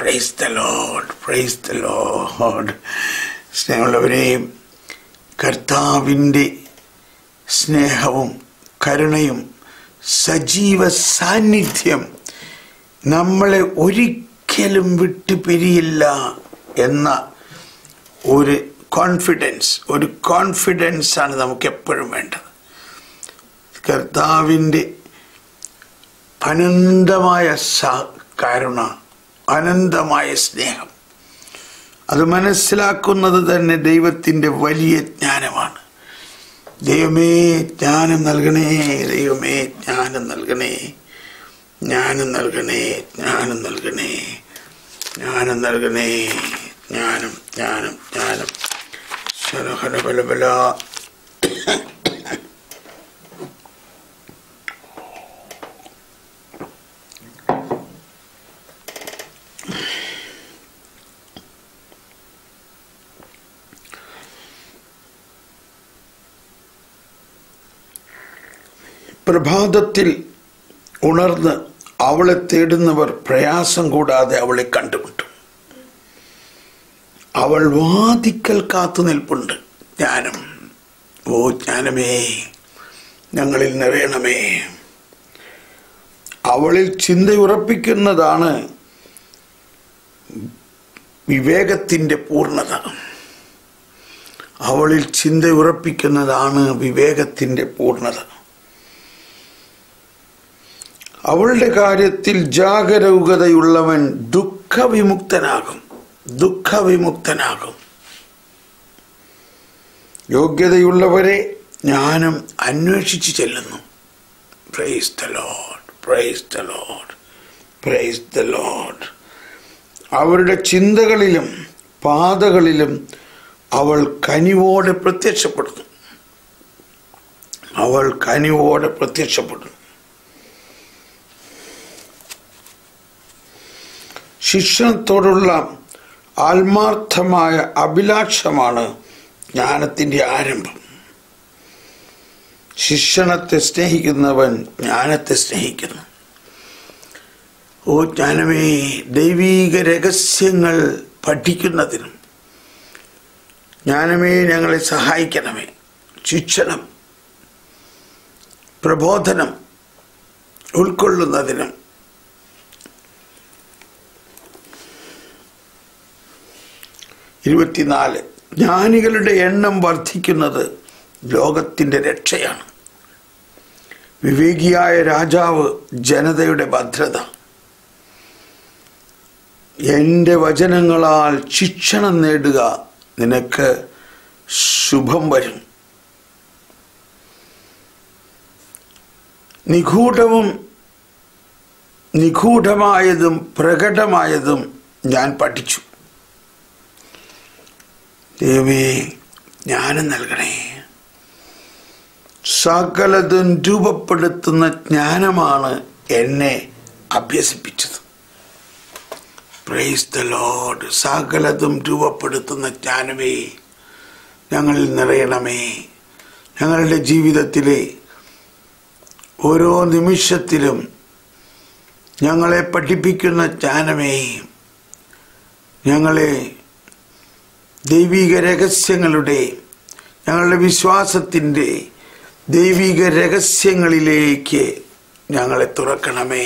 Price the Lord praise the Lord സ്നേഹമുള്ളവരെ കർത്താവിൻ്റെ സ്നേഹവും കരുണയും സജീവ സാന്നിധ്യം നമ്മളെ ഒരിക്കലും വിട്ടു പിരിയില്ല എന്ന ഒരു കോൺഫിഡൻസ് ഒരു കോൺഫിഡൻസ് ആണ് നമുക്ക് എപ്പോഴും വേണ്ടത് കർത്താവിൻ്റെ അനന്തമായ സ- കരുണ അനന്തമായ സ്നേഹം അത് മനസ്സിലാക്കുന്നത് തന്നെ ദൈവത്തിൻ്റെ വലിയ ജ്ഞാനമാണ് ദൈവമേ ജ്ഞാനം നൽകണേ ദൈവമേ ജ്ഞാനം നൽകണേ ജ്ഞാനം നൽകണേ ജ്ഞാനം നൽകണേ ജ്ഞാനം നൽകണേ ജ്ഞാനം ജ്ഞാനം ജ്ഞാനം ശരഹര ബലബല പ്രഭാതത്തിൽ ഉണർന്ന് അവളെ തേടുന്നവർ പ്രയാസം കൂടാതെ അവളെ കണ്ടുമുട്ടും അവൾ വാതിക്കൽ കാത്തു നിൽപ്പുണ്ട് ജ്ഞാനം ഓ ജ്ഞാനമേ ഞങ്ങളിൽ നിറയണമേ അവളിൽ ചിന്തയുറപ്പിക്കുന്നതാണ് വിവേകത്തിൻ്റെ പൂർണ്ണത അവളിൽ ചിന്തയുറപ്പിക്കുന്നതാണ് വിവേകത്തിൻ്റെ പൂർണ്ണത അവളുടെ കാര്യത്തിൽ ജാഗരൂകതയുള്ളവൻ ദുഃഖവിമുക്തനാകും ദുഃഖവിമുക്തനാകും യോഗ്യതയുള്ളവരെ ജ്ഞാനം അന്വേഷിച്ച് ചെല്ലുന്നു praise the Lord praise the Lord praise the Lord അവരുടെ ചിന്തകളിലും പാതകളിലും അവൾ കനിവോടെ പ്രത്യക്ഷപ്പെടുന്നു അവൾ കനിവോടെ പ്രത്യക്ഷപ്പെടുന്നു ശിക്ഷണത്തോടുള്ള ആത്മാർത്ഥമായ അഭിലാഷമാണ് ജ്ഞാനത്തിൻ്റെ ആരംഭം ശിക്ഷണത്തെ സ്നേഹിക്കുന്നവൻ ജ്ഞാനത്തെ സ്നേഹിക്കുന്നു ഓ ജ്ഞാനമേ ദൈവീക രഹസ്യങ്ങൾ പഠിക്കുന്നതിനും ജ്ഞാനമേ ഞങ്ങളെ സഹായിക്കണമേ ശിക്ഷണം പ്രബോധനം ഉൾക്കൊള്ളുന്നതിനും ഇരുപത്തിനാല് ജ്ഞാനികളുടെ എണ്ണം വർദ്ധിക്കുന്നത് ലോകത്തിൻ്റെ രക്ഷയാണ് വിവേകിയായ രാജാവ് ജനതയുടെ ഭദ്രത എൻ്റെ വചനങ്ങളാൽ ശിക്ഷണം നേടുക നിനക്ക് ശുഭം വരും നിഗൂഢവും നിഗൂഢമായതും പ്രകടമായതും ഞാൻ പഠിച്ചു ദൈവമേ ജ്ഞാനം നൽകണേ സകലതും രൂപപ്പെടുത്തുന്ന ജ്ഞാനമാണ് എന്നെ അഭ്യസിപ്പിച്ചത് പ്രൈസ് ദ ലോഡ് സകലതും രൂപപ്പെടുത്തുന്ന ജ്ഞാനമേ ഞങ്ങളിൽ നിറയണമേ ഞങ്ങളുടെ ജീവിതത്തിലെ ഓരോ നിമിഷത്തിലും ഞങ്ങളെ പഠിപ്പിക്കുന്ന ജ്ഞാനമേ ഞങ്ങളെ ദൈവിക രഹസ്യങ്ങളുടെ ഞങ്ങളുടെ വിശ്വാസത്തിൻ്റെ ദൈവിക രഹസ്യങ്ങളിലേക്ക് ഞങ്ങളെ തുറക്കണമേ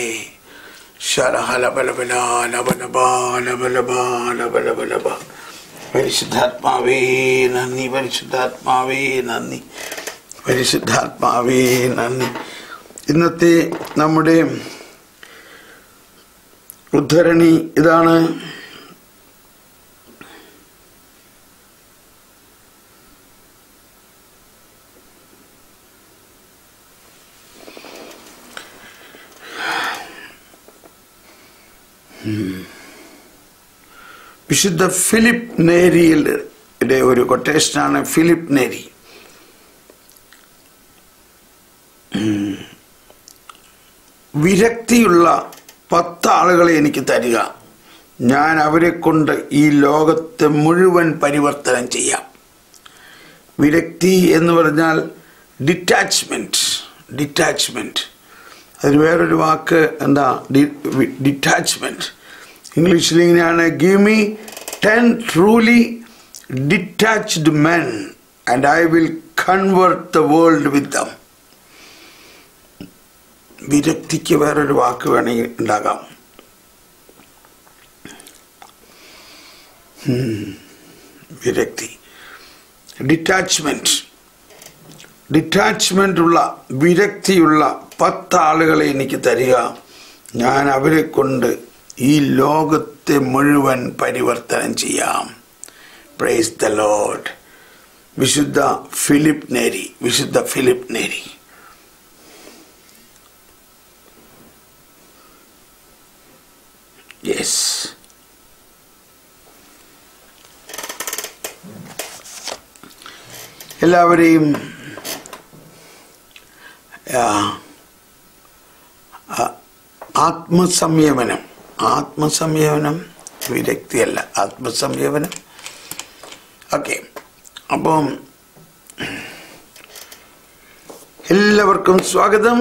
ശരഹലബലബലാലബലബാലബലബലബ പരിശുദ്ധാത്മാവേ നന്ദി പരിശുദ്ധാത്മാവേ നന്ദി പരിശുദ്ധാത്മാവേ നന്ദി ഇന്നത്തെ നമ്മുടെ ഉദ്ധരണി ഇതാണ് വിശുദ്ധ ഫിലിപ്പ് നേരിയുടെ ഒരു കൊട്ടേഷനാണ് ഫിലിപ്പ് നേരി ഉം. വിരക്തിയുള്ള പത്ത് ആളുകളെ എനിക്ക് തരിക ഞാൻ അവരെ കൊണ്ട് ഈ ലോകത്തെ മുഴുവൻ പരിവർത്തനം ചെയ്യാം വിരക്തി എന്ന് പറഞ്ഞാൽ ഡിറ്റാച്ച്മെന്റ് ഡിറ്റാച്ച്മെന്റ് അതിന് വേറൊരു വാക്ക് എന്താ ഡിറ്റാച്ച്മെന്റ് ഇംഗ്ലീഷിൽ ഇങ്ങനെയാണ് give me ten truly detached men and I will convert the world with them വിരക്തിക്ക് വേറൊരു വാക്ക് വേണമെങ്കിൽ ഉണ്ടാകാം ഉം. വിരക്തി ഡിറ്റാച്ച്മെന്റ് ഡിറ്റാച്ച്മെന്റ് ഉള്ള വിരക്തിയുള്ള പത്ത് ആളുകളെ എനിക്ക് തരിക ഞാൻ അവരെ കൊണ്ട് ഈ ലോകത്തെ മുഴുവൻ പരിവർത്തനം ചെയ്യാം പ്രൈസ് ദ ലോഡ് വിശുദ്ധ ഫിലിപ്പ് നേരി വിശുദ്ധ ഫിലിപ്പ് നേരി യെസ് എല്ലാവരെയും ആ, ആ, ആത്മസംയമനം ആത്മസംയമനം വിരക്തിയല്ല ആത്മസംയമനം ഓക്കെ അപ്പം എല്ലാവർക്കും സ്വാഗതം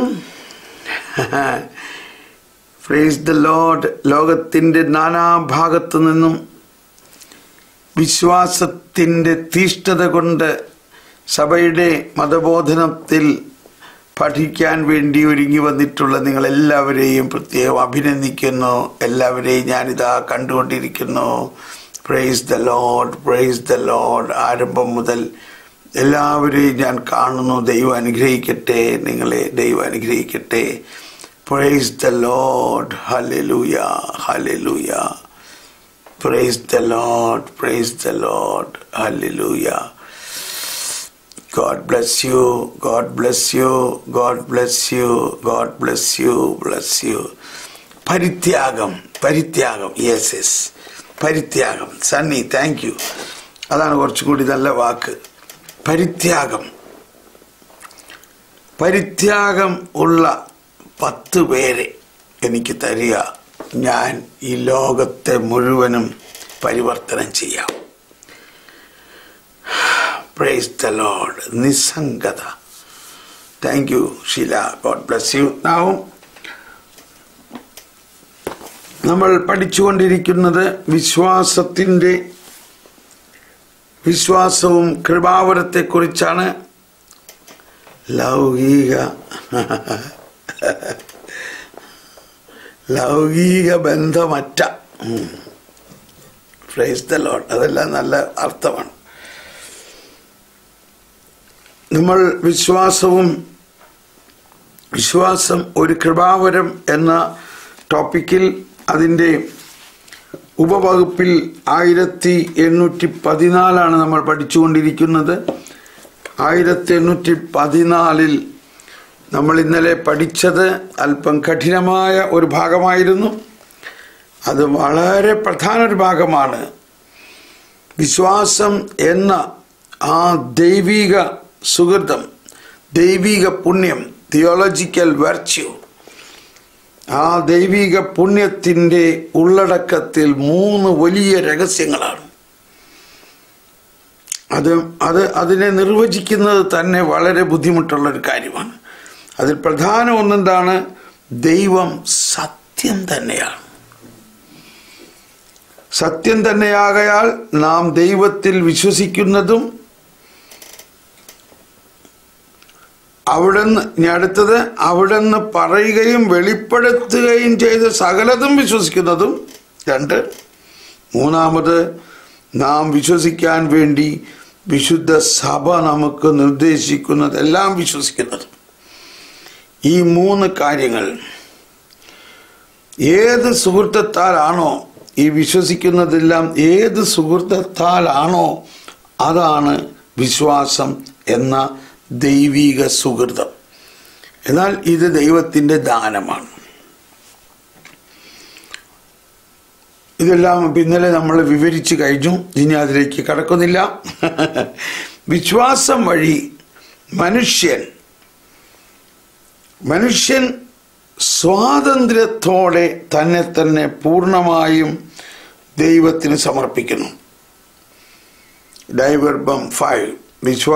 ഫ്രേസ് ദ ലോഡ് ലോകത്തിൻ്റെ നാനാഭാഗത്തു നിന്നും വിശ്വാസത്തിൻ്റെ തീഷ്ണത കൊണ്ട് സഭയുടെ മതബോധനത്തിൽ പഠിക്കാൻ വേണ്ടി ഒരുങ്ങി വന്നിട്ടുള്ള നിങ്ങളെല്ലാവരെയും പ്രത്യേകം അഭിനന്ദിക്കുന്നു എല്ലാവരെയും ഞാനിതാ കണ്ടുകൊണ്ടിരിക്കുന്നു praise the Lord praise the Lord ആരംഭം മുതൽ എല്ലാവരെയും ഞാൻ കാണുന്നു ദൈവം അനുഗ്രഹിക്കട്ടെ നിങ്ങളെ ദൈവം അനുഗ്രഹിക്കട്ടെ praise the Lord hallelujah hallelujah praise the Lord praise the Lord hallelujah God bless you. God bless you. God bless you. God bless you. Bless you. പരിത്യാഗം പരിത്യാഗം യെസ് യെസ് പരിത്യാഗം സണ്ണി താങ്ക് യു അതാണ് കുറച്ചുകൂടി നല്ല വാക്ക് പരിത്യാഗം പരിത്യാഗം ഉള്ള പത്ത് പേരെ എനിക്ക് തരിക ഞാൻ ഈ ലോകത്തെ മുഴുവനും പരിവർത്തനം ചെയ്യാം പ്രൈസ് ദ ലോഡ് നിസ്സംഗത thank you Sheela God bless you നാവും നമ്മൾ പഠിച്ചുകൊണ്ടിരിക്കുന്നത് വിശ്വാസത്തിൻ്റെ വിശ്വാസവും കൃപാവരത്തെക്കുറിച്ചാണ് ലൗകിക ലൗകിക ബന്ധമറ്റ പ്രൈസ് ദ ലോഡ് അതെല്ലാം നല്ല അർത്ഥമാണ് നമ്മൾ വിശ്വാസവും വിശ്വാസം ഒരു കൃപാവരം എന്ന ടോപ്പിക്കിൽ അതിൻ്റെ ഉപവകുപ്പിൽ ആയിരത്തി എണ്ണൂറ്റി പതിനാലാണ് നമ്മൾ പഠിച്ചുകൊണ്ടിരിക്കുന്നത് ആയിരത്തി എണ്ണൂറ്റി പതിനാലിൽ നമ്മൾ ഇന്നലെ പഠിച്ചത് അല്പം കഠിനമായ ഒരു ഭാഗമായിരുന്നു അത് വളരെ പ്രധാന ഒരു ഭാഗമാണ് വിശ്വാസം എന്ന ആ ദൈവിക സുഹൃതം ദൈവിക പുണ്യം തിയോളജിക്കൽ വെർച്യു ആ ദൈവിക പുണ്യത്തിൻ്റെ ഉള്ളടക്കത്തിൽ മൂന്ന് വലിയ രഹസ്യങ്ങളാണ് അത് അത് അതിനെ നിർവചിക്കുന്നത് തന്നെ വളരെ ബുദ്ധിമുട്ടുള്ള ഒരു കാര്യമാണ് അതിൽ പ്രധാന ഒന്നെന്താണ് ദൈവം സത്യം തന്നെയാണ് സത്യം തന്നെയാകയാൽ നാം ദൈവത്തിൽ വിശ്വസിക്കുന്നതും അവിടുന്ന് ഇനി അടുത്തത് അവിടുന്ന് പറയുകയും വെളിപ്പെടുത്തുകയും ചെയ്ത സകലതും വിശ്വസിക്കുന്നതും രണ്ട് മൂന്നാമത് നാം വിശ്വസിക്കാൻ വേണ്ടി വിശുദ്ധ സഭ നമുക്ക് നിർദ്ദേശിക്കുന്നതെല്ലാം വിശ്വസിക്കുന്നതും ഈ മൂന്ന് കാര്യങ്ങൾ ഏത് സുഹൃത്തത്താലാണോ ഈ വിശ്വസിക്കുന്നതെല്ലാം ഏത് സുഹൃത്തത്താലാണോ അതാണ് വിശ്വാസം എന്ന ദൈവിക സുഹൃതം എന്നാൽ ഇത് ദൈവത്തിൻ്റെ ദാനമാണ് ഇതെല്ലാം ഇന്നലെ നമ്മൾ വിവരിച്ചു കഴിഞ്ഞു ഇനി അതിലേക്ക് കടക്കുന്നില്ല വിശ്വാസം വഴി മനുഷ്യൻ മനുഷ്യൻ സ്വാതന്ത്ര്യത്തോടെ തന്നെ തന്നെ പൂർണ്ണമായും ദൈവത്തിന് സമർപ്പിക്കുന്നു ഡൈവർബം ഫൈവ്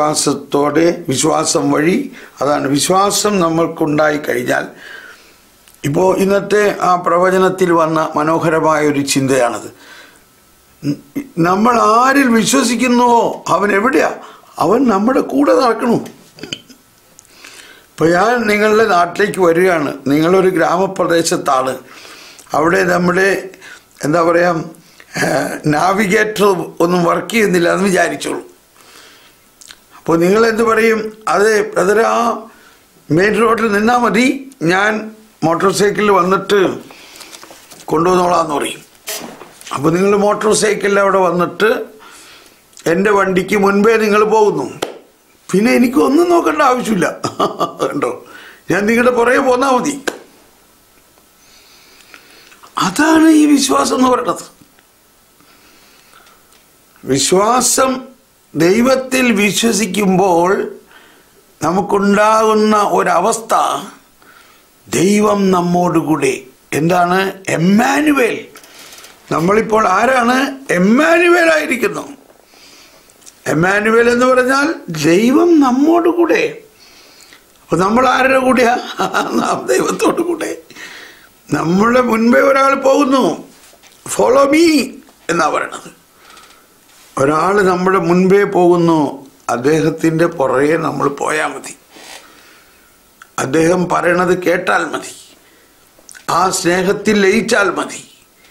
വിശ്വാസത്തോടെ വിശ്വാസം വഴി അതാണ് വിശ്വാസം നമ്മൾക്കുണ്ടായി കഴിഞ്ഞാൽ ഇപ്പോൾ ഇന്നത്തെ ആ പ്രവചനത്തിൽ വന്ന മനോഹരമായ ഒരു ചിന്തയാണത് നമ്മൾ ആരിൽ വിശ്വസിക്കുന്നുവോ അവൻ എവിടെയാ അവൻ നമ്മുടെ കൂടെ നടക്കണു ഇപ്പൊ ഞാൻ നിങ്ങളുടെ നാട്ടിലേക്ക് വരികയാണ് നിങ്ങളൊരു ഗ്രാമപ്രദേശത്താണ് അവിടെ നമ്മുടെ എന്താ പറയാ നാവിഗേറ്റർ ഒന്നും വർക്ക് ചെയ്യുന്നില്ല എന്ന് വിചാരിച്ചോളൂ അപ്പോൾ നിങ്ങൾ എന്ത് പറയും അതെ ബ്രദർ ആ മെയിൻ റോഡിൽ നിന്നാൽ മതി ഞാൻ മോട്ടോർ സൈക്കിളിൽ വന്നിട്ട് കൊണ്ടുവന്നോളാന്ന് പറയും അപ്പോൾ നിങ്ങൾ മോട്ടോർ സൈക്കിളിൽ അവിടെ വന്നിട്ട് എൻ്റെ വണ്ടിക്ക് മുൻപേ നിങ്ങൾ പോകുന്നു പിന്നെ എനിക്ക് ഒന്നും നോക്കേണ്ട ആവശ്യമില്ല കണ്ടോ ഞാൻ നിങ്ങളുടെ പുറകെ പോന്നാൽ മതി അതാണ് ഈ വിശ്വാസം എന്ന് പറയുന്നത് വിശ്വാസം ദൈവത്തിൽ വിശ്വസിക്കുമ്പോൾ നമുക്കുണ്ടാകുന്ന ഒരവസ്ഥ ദൈവം നമ്മോടുകൂടെ എന്താണ് എമ്മാനുവേൽ നമ്മളിപ്പോൾ ആരാണ് എമ്മാനുവേൽ ആയിരിക്കുന്നു എമ്മാനുവേൽ എന്ന് പറഞ്ഞാൽ ദൈവം നമ്മോട് കൂടെ അപ്പൊ നമ്മൾ ആരുടെ കൂടെയാ നാം ദൈവത്തോട് കൂടെ നമ്മളുടെ മുൻപേ ഒരാൾ പോകുന്നു ഫോളോ മീ എന്നാ പറയണത് ഒരാൾ നമ്മുടെ മുൻപേ പോകുന്നു അദ്ദേഹത്തിൻ്റെ പുറകെ നമ്മൾ പോയാൽ മതി അദ്ദേഹം പറയണത് കേട്ടാൽ മതി ആ സ്നേഹത്തിൽ ലയിച്ചാൽ മതി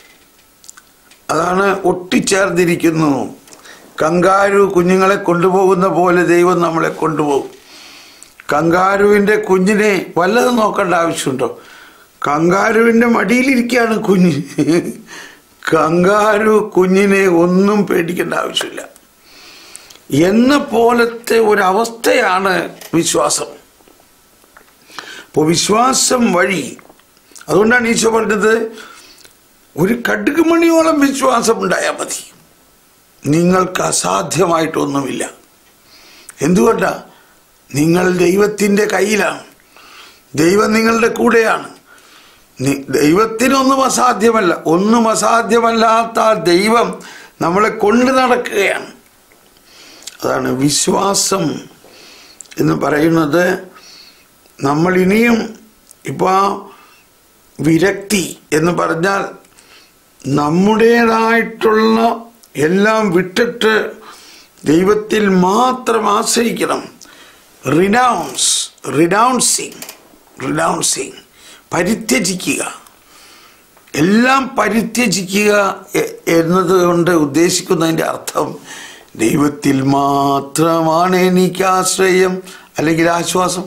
അതാണ് ഒട്ടിച്ചേർന്നിരിക്കുന്നു കങ്കാരു കുഞ്ഞുങ്ങളെ കൊണ്ടുപോകുന്ന പോലെ ദൈവം നമ്മളെ കൊണ്ടുപോകും കങ്കാരുവിൻ്റെ കുഞ്ഞിനെ വല്ലതും നോക്കേണ്ട ആവശ്യമുണ്ടോ കങ്കാരുവിൻ്റെ മടിയിലിരിക്കുകയാണ് കുഞ്ഞ് കങ്കാരു കുഞ്ഞിനെ ഒന്നും പേടിക്കേണ്ട ആവശ്യമില്ല എന്ന പോലത്തെ ഒരവസ്ഥയാണ് വിശ്വാസം അപ്പോൾ വിശ്വാസം വഴി അതുകൊണ്ടാണ് ഈശോ പറഞ്ഞത് ഒരു കടുകുമണിയോളം വിശ്വാസം ഉണ്ടായാൽ മതി നിങ്ങൾക്ക് അസാധ്യമായിട്ടൊന്നുമില്ല എന്തുകൊണ്ടാ നിങ്ങൾ ദൈവത്തിൻ്റെ കയ്യിലാണ് ദൈവം നിങ്ങളുടെ കൂടെയാണ് നി- ദൈവത്തിനൊന്നും അസാധ്യമല്ല ഒന്നും അസാധ്യമല്ലാത്ത ആ ദൈവം നമ്മളെ കൊണ്ട് നടക്കുകയാണ് അതാണ് വിശ്വാസം എന്ന് പറയുന്നത് നമ്മൾ ഇനിയും ഇപ്പോൾ ആ വിരക്തി എന്ന് പറഞ്ഞാൽ നമ്മുടേതായിട്ടുള്ള എല്ലാം വിട്ടിട്ട് ദൈവത്തിൽ മാത്രം ആശ്രയിക്കണം റിനൗൺസ് റിനൗൺസിങ് റിനൗൺസിങ് പരിത്യജിക്കുക എല്ലാം പരിത്യജിക്കുക എ- എന്നത് കൊണ്ട് ഉദ്ദേശിക്കുന്നതിൻ്റെ അർത്ഥം ദൈവത്തിൽ മാത്രമാണ് എനിക്ക് ആശ്രയം അല്ലെങ്കിൽ ആശ്വാസം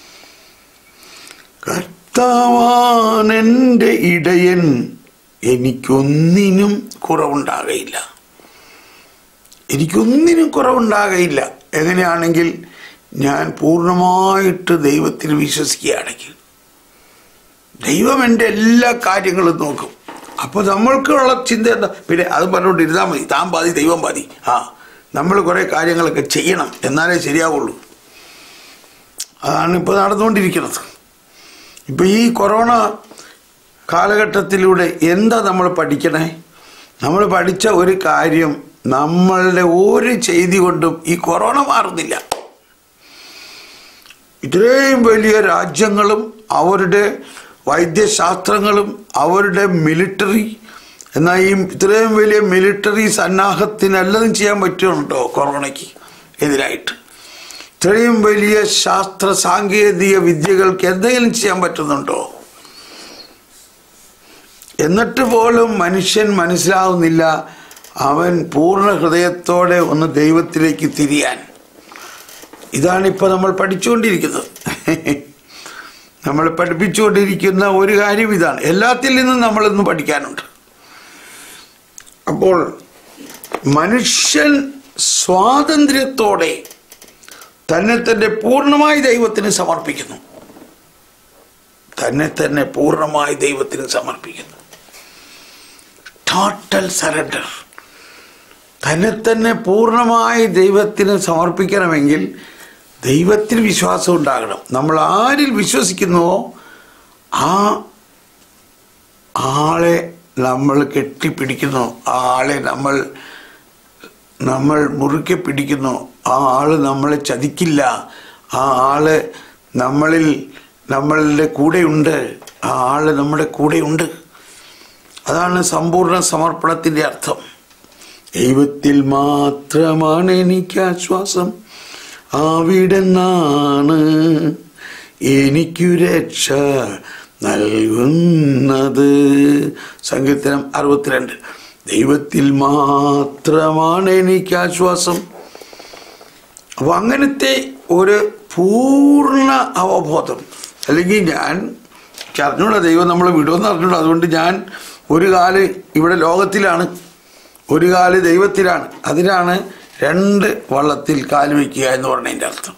കർത്താവാൻ എൻ്റെ ഇടയൻ എനിക്കൊന്നിനും കുറവുണ്ടാകയില്ല എനിക്കൊന്നിനും കുറവുണ്ടാകയില്ല എങ്ങനെയാണെങ്കിൽ ഞാൻ പൂർണ്ണമായിട്ട് ദൈവത്തിൽ വിശ്വസിക്കുകയാണെങ്കിൽ ദൈവം എൻ്റെ എല്ലാ കാര്യങ്ങളും നോക്കും അപ്പോൾ നമ്മൾക്കുള്ള ചിന്ത എന്താ പിന്നെ അത് പറഞ്ഞുകൊണ്ടിരുന്നാൽ മതി താൻ പാതി ദൈവം പാതി ആ നമ്മൾ കുറേ കാര്യങ്ങളൊക്കെ ചെയ്യണം എന്നാലേ ശരിയാവുള്ളൂ അതാണ് ഇപ്പോൾ നടന്നുകൊണ്ടിരിക്കുന്നത് ഇപ്പോൾ ഈ കൊറോണ കാലഘട്ടത്തിലൂടെ എന്താ നമ്മൾ പഠിക്കണേ നമ്മൾ പഠിച്ച ഒരു കാര്യം നമ്മളുടെ ഒരു ചെയ്തി കൊണ്ടും ഈ കൊറോണ മാറുന്നില്ല ഇത്രയും വലിയ രാജ്യങ്ങളും അവരുടെ വൈദ്യശാസ്ത്രങ്ങളും അവരുടെ മിലിറ്ററി എന്നാൽ ഈ ഇത്രയും വലിയ മിലിറ്ററി സന്നാഹത്തിന് എല്ലതും ചെയ്യാൻ പറ്റുന്നുണ്ടോ കൊറോണയ്ക്ക് എതിരായിട്ട് ഇത്രയും വലിയ ശാസ്ത്ര സാങ്കേതിക വിദ്യകൾക്ക് എന്തെങ്കിലും ചെയ്യാൻ പറ്റുന്നുണ്ടോ എന്നിട്ട് പോലും മനുഷ്യൻ മനസ്സിലാവുന്നില്ല അവൻ പൂർണ്ണ ഹൃദയത്തോടെ ഒന്ന് ദൈവത്തിലേക്ക് തിരിയാൻ ഇതാണ് ഇപ്പോൾ നമ്മൾ പഠിച്ചുകൊണ്ടിരിക്കുന്നത് നമ്മൾ പഠിപ്പിച്ചുകൊണ്ടിരിക്കുന്ന ഒരു കാര്യം ഇതാണ് എല്ലാത്തിൽ നിന്നും നമ്മളിന്ന് പഠിക്കാനുണ്ട് അപ്പോൾ മനുഷ്യൻ സ്വാതന്ത്ര്യത്തോടെ തന്നെ തന്നെ പൂർണ്ണമായി ദൈവത്തിന് സമർപ്പിക്കുന്നു തന്നെ തന്നെ പൂർണ്ണമായി ദൈവത്തിന് സമർപ്പിക്കുന്നു ടോട്ടൽ സറണ്ടർ തന്നെ തന്നെ പൂർണ്ണമായി ദൈവത്തിന് സമർപ്പിക്കണമെങ്കിൽ ദൈവത്തിൽ വിശ്വാസം ഉണ്ടാകണം നമ്മൾ ആരിൽ വിശ്വസിക്കുന്നുവോ ആ ആളെ നമ്മൾ കെട്ടിപ്പിടിക്കുന്നു ആ ആളെ നമ്മൾ നമ്മൾ മുറുക്കെ പിടിക്കുന്നു ആ ആള് നമ്മളെ ചതിക്കില്ല ആ ആള് നമ്മളിൽ നമ്മളുടെ കൂടെയുണ്ട് ആ ആള് നമ്മുടെ കൂടെയുണ്ട് അതാണ് സമ്പൂർണ്ണ സമർപ്പണത്തിൻ്റെ അർത്ഥം ദൈവത്തിൽ മാത്രമാണ് എനിക്ക് ആശ്വാസം അവിടെന്നാണ് എനിക്കു രക്ഷ നൽകുന്നത് സങ്കീർത്തനം അറുപത്തിരണ്ട് ദൈവത്തിൽ മാത്രമാണ് എനിക്ക് ആശ്വാസം അപ്പൊ അങ്ങനത്തെ ഒരു പൂർണ്ണ അവബോധം അല്ലെങ്കിൽ ഞാൻ എനിക്ക് അറിഞ്ഞൂടാ ദൈവം നമ്മളെ വിടുമെന്ന് അറിഞ്ഞൂടാ അതുകൊണ്ട് ഞാൻ ഒരു കാല് ഇവിടെ ലോകത്തിലാണ് ഒരു കാല് ദൈവത്തിലാണ് അതിനാണ് രണ്ട് വള്ളത്തിൽ കാല് വയ്ക്കുക എന്ന് പറഞ്ഞതിൻ്റെ അർത്ഥം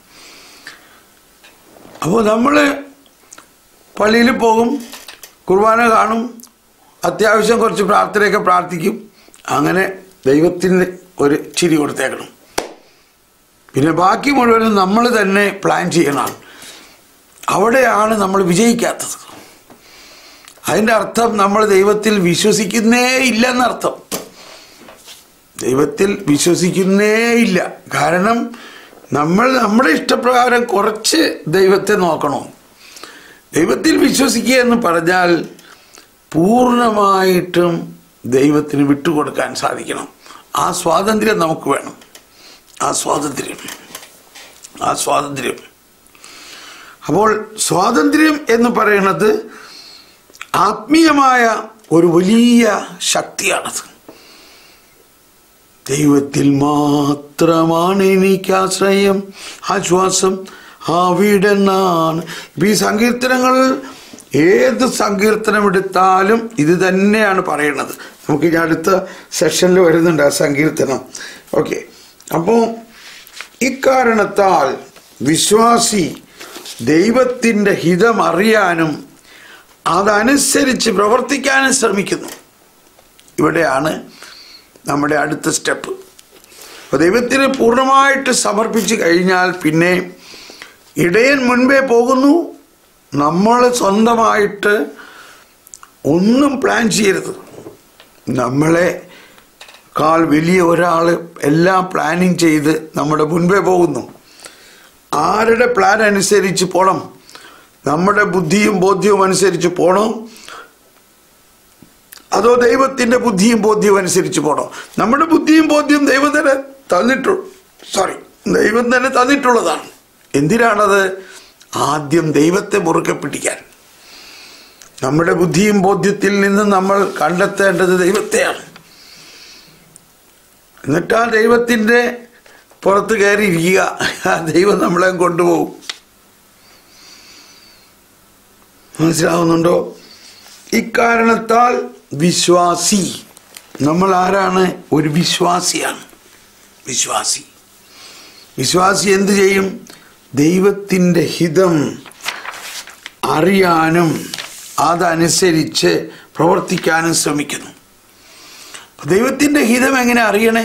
അപ്പോൾ നമ്മൾ പള്ളിയിൽ പോകും കുർബാന കാണും അത്യാവശ്യം കുറച്ച് പ്രാർത്ഥനയൊക്കെ പ്രാർത്ഥിക്കും അങ്ങനെ ദൈവത്തിന് ഒരു ചിരി കൊടുത്തേക്കണം പിന്നെ ബാക്കി മുഴുവനും നമ്മൾ തന്നെ പ്ലാൻ ചെയ്യണം അവിടെയാണ് നമ്മൾ വിജയിക്കാത്തത് അതിൻ്റെ അർത്ഥം നമ്മൾ ദൈവത്തിൽ വിശ്വസിക്കുന്നേ ഇല്ലെന്നർത്ഥം ദൈവത്തിൽ വിശ്വസിക്കുന്നേ ഇല്ല കാരണം നമ്മൾ നമ്മുടെ ഇഷ്ടപ്രകാരം കുറച്ച് ദൈവത്തെ നോക്കണം ദൈവത്തിൽ വിശ്വസിക്കുക എന്ന് പറഞ്ഞാൽ പൂർണ്ണമായിട്ടും ദൈവത്തിന് വിട്ടുകൊടുക്കാൻ സാധിക്കണം ആ സ്വാതന്ത്ര്യം നമുക്ക് വേണം ആ സ്വാതന്ത്ര്യം ആ സ്വാതന്ത്ര്യം അപ്പോൾ സ്വാതന്ത്ര്യം എന്ന് പറയുന്നത് ആത്മീയമായ ഒരു വലിയ ശക്തിയാണത് ദൈവത്തിൽ മാത്രമാണ് എനിക്ക് ആശ്രയം ആശ്വാസം അവിടെ നിന്നാണ് ഇപ്പം ഈ സങ്കീർത്തനങ്ങൾ ഏത് സങ്കീർത്തനം എടുത്താലും ഇത് തന്നെയാണ് പറയുന്നത് നമുക്ക് ഇനി അടുത്ത സെഷനിൽ വരുന്നുണ്ട് ആ സങ്കീർത്തനം ഓക്കെ അപ്പോൾ ഇക്കാരണത്താൽ വിശ്വാസി ദൈവത്തിൻ്റെ ഹിതം അറിയാനും അതനുസരിച്ച് പ്രവർത്തിക്കാനും ശ്രമിക്കുന്നു ഇവിടെയാണ് നമ്മുടെ അടുത്ത സ്റ്റെപ്പ് അപ്പോൾ ദൈവത്തിന് പൂർണ്ണമായിട്ട് സമർപ്പിച്ച് കഴിഞ്ഞാൽ പിന്നെ ഇടയൻ മുൻപേ പോകുന്നു നമ്മൾ സ്വന്തമായിട്ട് ഒന്നും പ്ലാൻ ചെയ്യരുത് നമ്മളെ കാൾ വലിയ ഒരാൾ എല്ലാം പ്ലാനിങ് ചെയ്ത് നമ്മുടെ മുൻപേ പോകുന്നു ആരുടെ പ്ലാൻ അനുസരിച്ച് പോണം നമ്മുടെ ബുദ്ധിയും ബോധ്യവും അനുസരിച്ച് പോണോ അതോ ദൈവത്തിന്റെ ബുദ്ധിയും ബോധ്യവും അനുസരിച്ച് പോണോ നമ്മുടെ ബുദ്ധിയും ബോധ്യവും ദൈവം തന്നെ തന്നിട്ടു സോറി ദൈവം തന്നെ തന്നിട്ടുള്ളതാണ് എന്തിനാണത് ആദ്യം ദൈവത്തെ മുറുക്കെ പിടിക്കാൻ നമ്മുടെ ബുദ്ധിയും ബോധ്യത്തിൽ നിന്ന് നമ്മൾ കണ്ടെത്തേണ്ടത് ദൈവത്തെയാണ് എന്നിട്ട് ആ ദൈവത്തിൻ്റെ പുറത്ത് കയറിയിരിക്കുക ആ ദൈവം നമ്മളെ കൊണ്ടുപോകും മനസ്സിലാവുന്നുണ്ടോ ഇക്കാരണത്താൽ വിശ്വാസി നമ്മൾ ആരാണ് ഒരു വിശ്വാസിയാണ് വിശ്വാസി വിശ്വാസി എന്ത് ചെയ്യും ദൈവത്തിൻ്റെ ഹിതം അറിയാനും അതനുസരിച്ച് പ്രവർത്തിക്കാനും ശ്രമിക്കുന്നു ദൈവത്തിൻ്റെ ഹിതം എങ്ങനെ അറിയണേ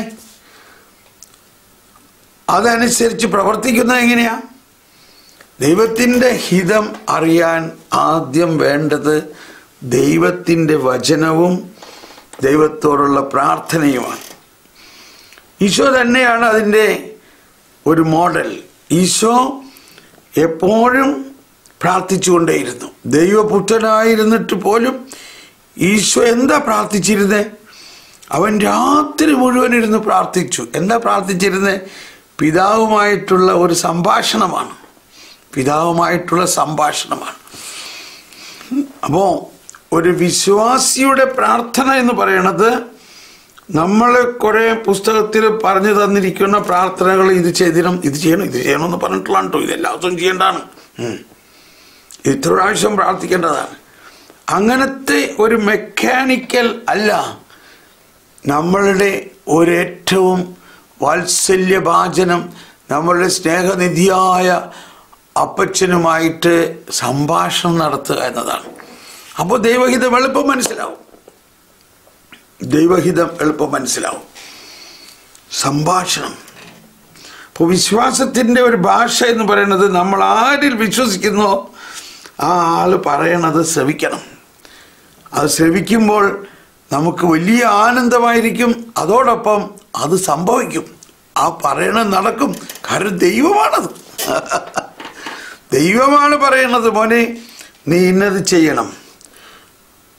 അതനുസരിച്ച് പ്രവർത്തിക്കുന്നത് എങ്ങനെയാ ദൈവത്തിൻ്റെ ഹിതം അറിയാൻ ആദ്യം വേണ്ടത് ദൈവത്തിൻ്റെ വചനവും ദൈവത്തോടുള്ള പ്രാർത്ഥനയുമാണ് ഈശോ തന്നെയാണ് അതിൻ്റെ ഒരു മോഡൽ ഈശോ എപ്പോഴും പ്രാർത്ഥിച്ചുകൊണ്ടേയിരുന്നു ദൈവപുത്രനായിരുന്നിട്ട് പോലും ഈശോ എന്താ പ്രാർത്ഥിച്ചിരുന്നേ അവൻ രാത്രി മുഴുവൻ ഇരുന്ന് പ്രാർത്ഥിച്ചു എന്താ പ്രാർത്ഥിച്ചിരുന്നേ പിതാവുമായിട്ടുള്ള ഒരു സംഭാഷണമാണ് പിതാവുമായിട്ടുള്ള സംഭാഷണമാണ് അപ്പോൾ ഒരു വിശ്വാസിയുടെ പ്രാർത്ഥന എന്ന് പറയുന്നത് നമ്മൾ കുറേ പുസ്തകത്തിൽ പറഞ്ഞു തന്നിരിക്കുന്ന പ്രാർത്ഥനകൾ ഇത് ചെയ്തിരണം ഇത് ചെയ്യണം ഇത് ചെയ്യണം എന്ന് പറഞ്ഞിട്ടുള്ളതാണ് കേട്ടോ ഇത് എല്ലാ ദിവസവും ചെയ്യേണ്ടതാണ് ഉം. ഇത്ര പ്രാവശ്യം പ്രാർത്ഥിക്കേണ്ടതാണ് അങ്ങനത്തെ ഒരു മെക്കാനിക്കൽ അല്ല നമ്മളുടെ ഒരേറ്റവും വാത്സല്യഭാചനം നമ്മളുടെ സ്നേഹനിധിയായ അപ്പച്ചനുമായിട്ട് സംഭാഷണം നടത്തുക എന്നതാണ് അപ്പോൾ ദൈവഹിതം എളുപ്പം മനസ്സിലാവും ദൈവഹിതം എളുപ്പം മനസ്സിലാവും സംഭാഷണം അപ്പോൾ വിശ്വാസത്തിൻ്റെ ഒരു ഭാഷ എന്ന് പറയുന്നത് നമ്മൾ ആരിൽ വിശ്വസിക്കുന്നോ ആ ആൾ പറയണത് ശ്രവിക്കണം അത് ശ്രവിക്കുമ്പോൾ നമുക്ക് വലിയ ആനന്ദമായിരിക്കും അതോടൊപ്പം അത് സംഭവിക്കും ആ പറയണത് നടക്കും കാരണം ദൈവമാണത് ദൈവമാണ് പറയണത് മോനെ നീ ഇന്നത് ചെയ്യണം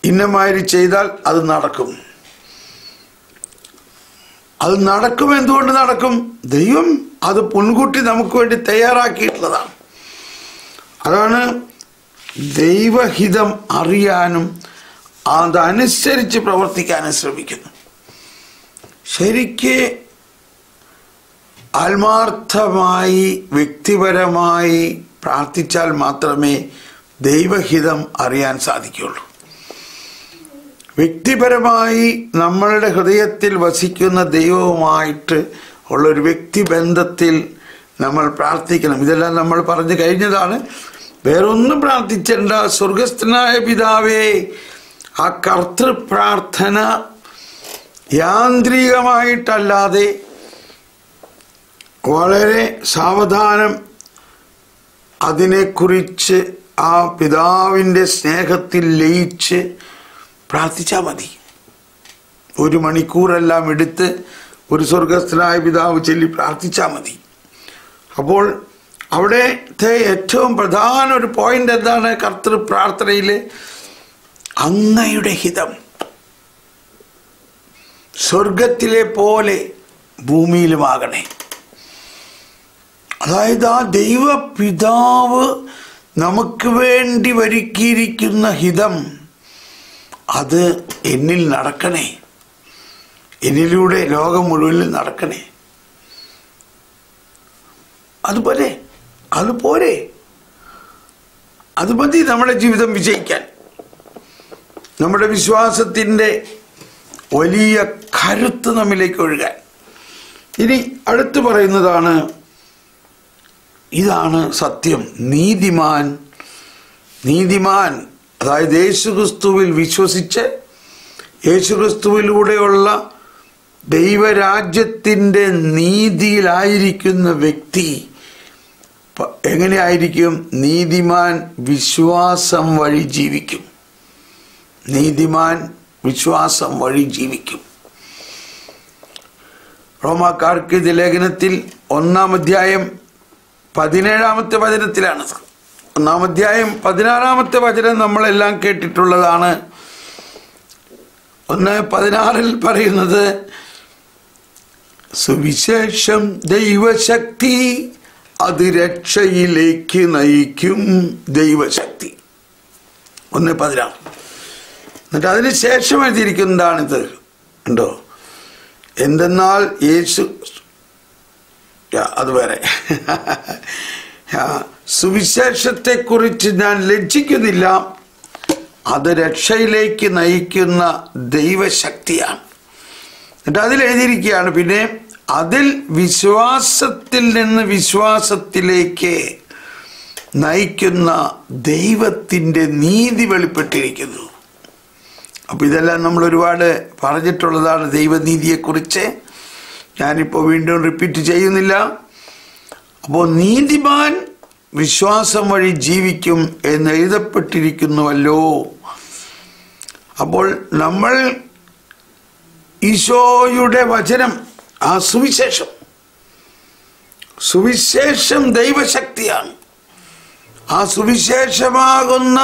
ഇന്നമാതിരി ചെയ്താൽ അത് നടക്കും അത് നടക്കും എന്തുകൊണ്ട് നടക്കും ദൈവം അത് മുൻകൂട്ടി നമുക്ക് വേണ്ടി തയ്യാറാക്കിയിട്ടുള്ളതാണ് അതാണ് ദൈവഹിതം അറിയാനും അതനുസരിച്ച് പ്രവർത്തിക്കാനും ശ്രമിക്കുന്നു ശരിക്ക് ആത്മാർത്ഥമായി വ്യക്തിപരമായി പ്രാർത്ഥിച്ചാൽ മാത്രമേ ദൈവഹിതം അറിയാൻ സാധിക്കുകയുള്ളൂ വ്യക്തിപരമായി നമ്മളുടെ ഹൃദയത്തിൽ വസിക്കുന്ന ദൈവവുമായിട്ട് ഉള്ള ഒരു വ്യക്തിബന്ധത്തിൽ നമ്മൾ പ്രാർത്ഥിക്കണം ഇതെല്ലാം നമ്മൾ പറഞ്ഞു കഴിഞ്ഞതാണ് വേറൊന്നും പ്രാർത്ഥിച്ചേണ്ട സ്വർഗസ്ഥനായ പിതാവേ ആ കർത്തൃ പ്രാർത്ഥന യാന്ത്രികമായിട്ടല്ലാതെ വളരെ സാവധാനം അതിനെക്കുറിച്ച് ആ പിതാവിൻ്റെ സ്നേഹത്തിൽ ലയിച്ച് പ്രാർത്ഥിച്ചാൽ മതി ഒരു മണിക്കൂറെല്ലാം എടുത്ത് ഒരു സ്വർഗസ്ഥനായ പിതാവ് ചൊല്ലി പ്രാർത്ഥിച്ചാൽ മതി അപ്പോൾ അവിടത്തെ ഏറ്റവും പ്രധാന ഒരു പോയിന്റ് എന്താണ് കർത്തൃ പ്രാർത്ഥനയിൽ അങ്ങയുടെ ഹിതം സ്വർഗത്തിലെ പോലെ ഭൂമിയിലുമാകണേ അതായത് ആ ദൈവ പിതാവ് നമുക്ക് വേണ്ടി ഒരുക്കിയിരിക്കുന്ന ഹിതം അത് എന്നിൽ നടക്കണേ എന്നിലൂടെ ലോകം മുഴുവൻ നടക്കണേ അതുപോലെ അതുപോലെ അത് മതി നമ്മുടെ ജീവിതം വിജയിക്കാൻ നമ്മുടെ വിശ്വാസത്തിൻ്റെ വലിയ കരുത്ത് നമ്മിലേക്ക് ഒഴുകാൻ ഇനി അടുത്ത് പറയുന്നതാണ് ഇതാണ് സത്യം നീതിമാൻ നീതിമാൻ അതായത് യേശുക്രിസ്തുവിൽ വിശ്വസിച്ച് യേശുക്രിസ്തുവിലൂടെയുള്ള ദൈവരാജ്യത്തിൻ്റെ നീതിയിലായിരിക്കുന്ന വ്യക്തി പ- എങ്ങനെയായിരിക്കും നീതിമാൻ വിശ്വാസം വഴി ജീവിക്കും നീതിമാൻ വിശ്വാസം വഴി ജീവിക്കും റോമാക്കാർക്ക് ഇത് ലേഖനത്തിൽ ഒന്നാം അധ്യായം പതിനേഴാമത്തെ വചനത്തിലാണത് ഒന്നാം അധ്യായം പതിനാറാമത്തെ വചനം നമ്മളെല്ലാം കേട്ടിട്ടുള്ളതാണ് ഒന്ന് പതിനാറിൽ പറയുന്നത് സുവിശേഷം ദൈവശക്തി അത് രക്ഷയിലേക്ക് നയിക്കും ദൈവശക്തി ഒന്ന് പതിനാറ് എന്നിട്ട് അതിന് ശേഷം എഴുതിയിരിക്കുന്നതാണിത് ഉണ്ടോ എന്തെന്നാൽ യേശു യാ, അത് വേറെ യാ, സുവിശേഷത്തെക്കുറിച്ച് ഞാൻ ലജ്ജിക്കുന്നില്ല അത് രക്ഷയിലേക്ക് നയിക്കുന്ന ദൈവശക്തിയാണ് എന്നിട്ട് അതിൽ എഴുതിയിരിക്കുകയാണ് പിന്നെ അതിൽ വിശ്വാസത്തിൽ നിന്ന് വിശ്വാസത്തിലേക്ക് നയിക്കുന്ന ദൈവത്തിൻ്റെ നീതി വെളിപ്പെട്ടിരിക്കുന്നു അപ്പോൾ ഇതെല്ലാം നമ്മൾ ഒരുപാട് പറഞ്ഞിട്ടുള്ളതാണ് ദൈവനീതിയെക്കുറിച്ച് ഞാനിപ്പോൾ വീണ്ടും റിപ്പീറ്റ് ചെയ്യുന്നില്ല അപ്പോൾ നീതിമാൻ വിശ്വാസം വഴി ജീവിക്കും എന്ന് എഴുതപ്പെട്ടിരിക്കുന്നുവല്ലോ അപ്പോൾ നമ്മൾ ഈശോയുടെ വചനം ആ സുവിശേഷം സുവിശേഷം ദൈവശക്തിയാണ് ആ സുവിശേഷമാകുന്ന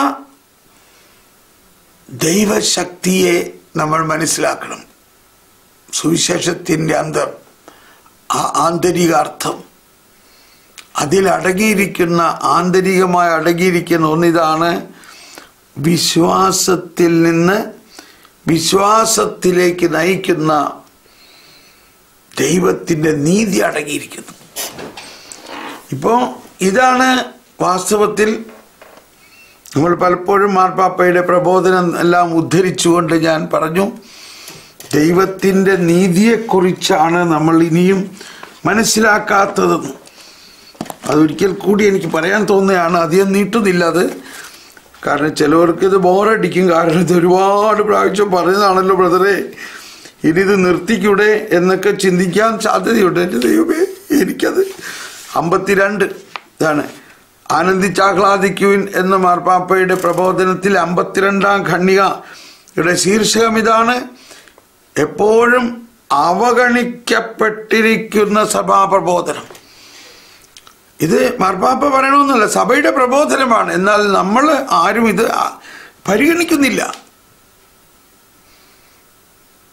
ദൈവശക്തിയെ നമ്മൾ മനസ്സിലാക്കണം സുവിശേഷത്തിൻ്റെ അന്തർ ആ ആന്തരികാർത്ഥം അതിൽ അടങ്ങിയിരിക്കുന്ന ആന്തരികമായി അടങ്ങിയിരിക്കുന്ന ഒന്നിതാണ് വിശ്വാസത്തിൽ നിന്ന് വിശ്വാസത്തിലേക്ക് നയിക്കുന്ന ദൈവത്തിൻ്റെ നീതി അടങ്ങിയിരിക്കുന്നു ഇപ്പോൾ ഇതാണ് വാസ്തവത്തിൽ നമ്മൾ പലപ്പോഴും മാർപ്പാപ്പയുടെ പ്രബോധനം എല്ലാം ഉദ്ധരിച്ചുകൊണ്ട് ഞാൻ പറഞ്ഞു ദൈവത്തിൻ്റെ നീതിയെക്കുറിച്ചാണ് നമ്മൾ ഇനിയും മനസ്സിലാക്കാത്തതെന്ന് അതൊരിക്കൽ കൂടി എനിക്ക് പറയാൻ തോന്നുകയാണ് അധികം നീട്ടുന്നില്ല അത് കാരണം ചിലവർക്ക് ഇത് ബോറടിക്കും കാരണം ഇത് ഒരുപാട് പ്രാവശ്യം പറഞ്ഞതാണല്ലോ ബ്രദറെ ഇനി ഇത് നിർത്തിക്കൂടെ എന്നൊക്കെ ചിന്തിക്കാൻ സാധ്യതയുണ്ട് എൻ്റെ ദൈവമേ എനിക്കത് അമ്പത്തിരണ്ട് ഇതാണ് ആനന്ദിച്ചാഹ്ലാദിക്കുവിൻ എന്ന മാർപ്പാപ്പയുടെ പ്രബോധനത്തിൽ അമ്പത്തിരണ്ടാം ഖണ്ഡികയുടെ ശീർഷകം ഇതാണ് എപ്പോഴും അവഗണിക്കപ്പെട്ടിരിക്കുന്ന സഭാപ്രബോധനം ഇത് മാർപ്പാപ്പ പറയണമെന്നല്ല സഭയുടെ പ്രബോധനമാണ് എന്നാൽ നമ്മൾ ആരും ഇത് ആ- പരിഗണിക്കുന്നില്ല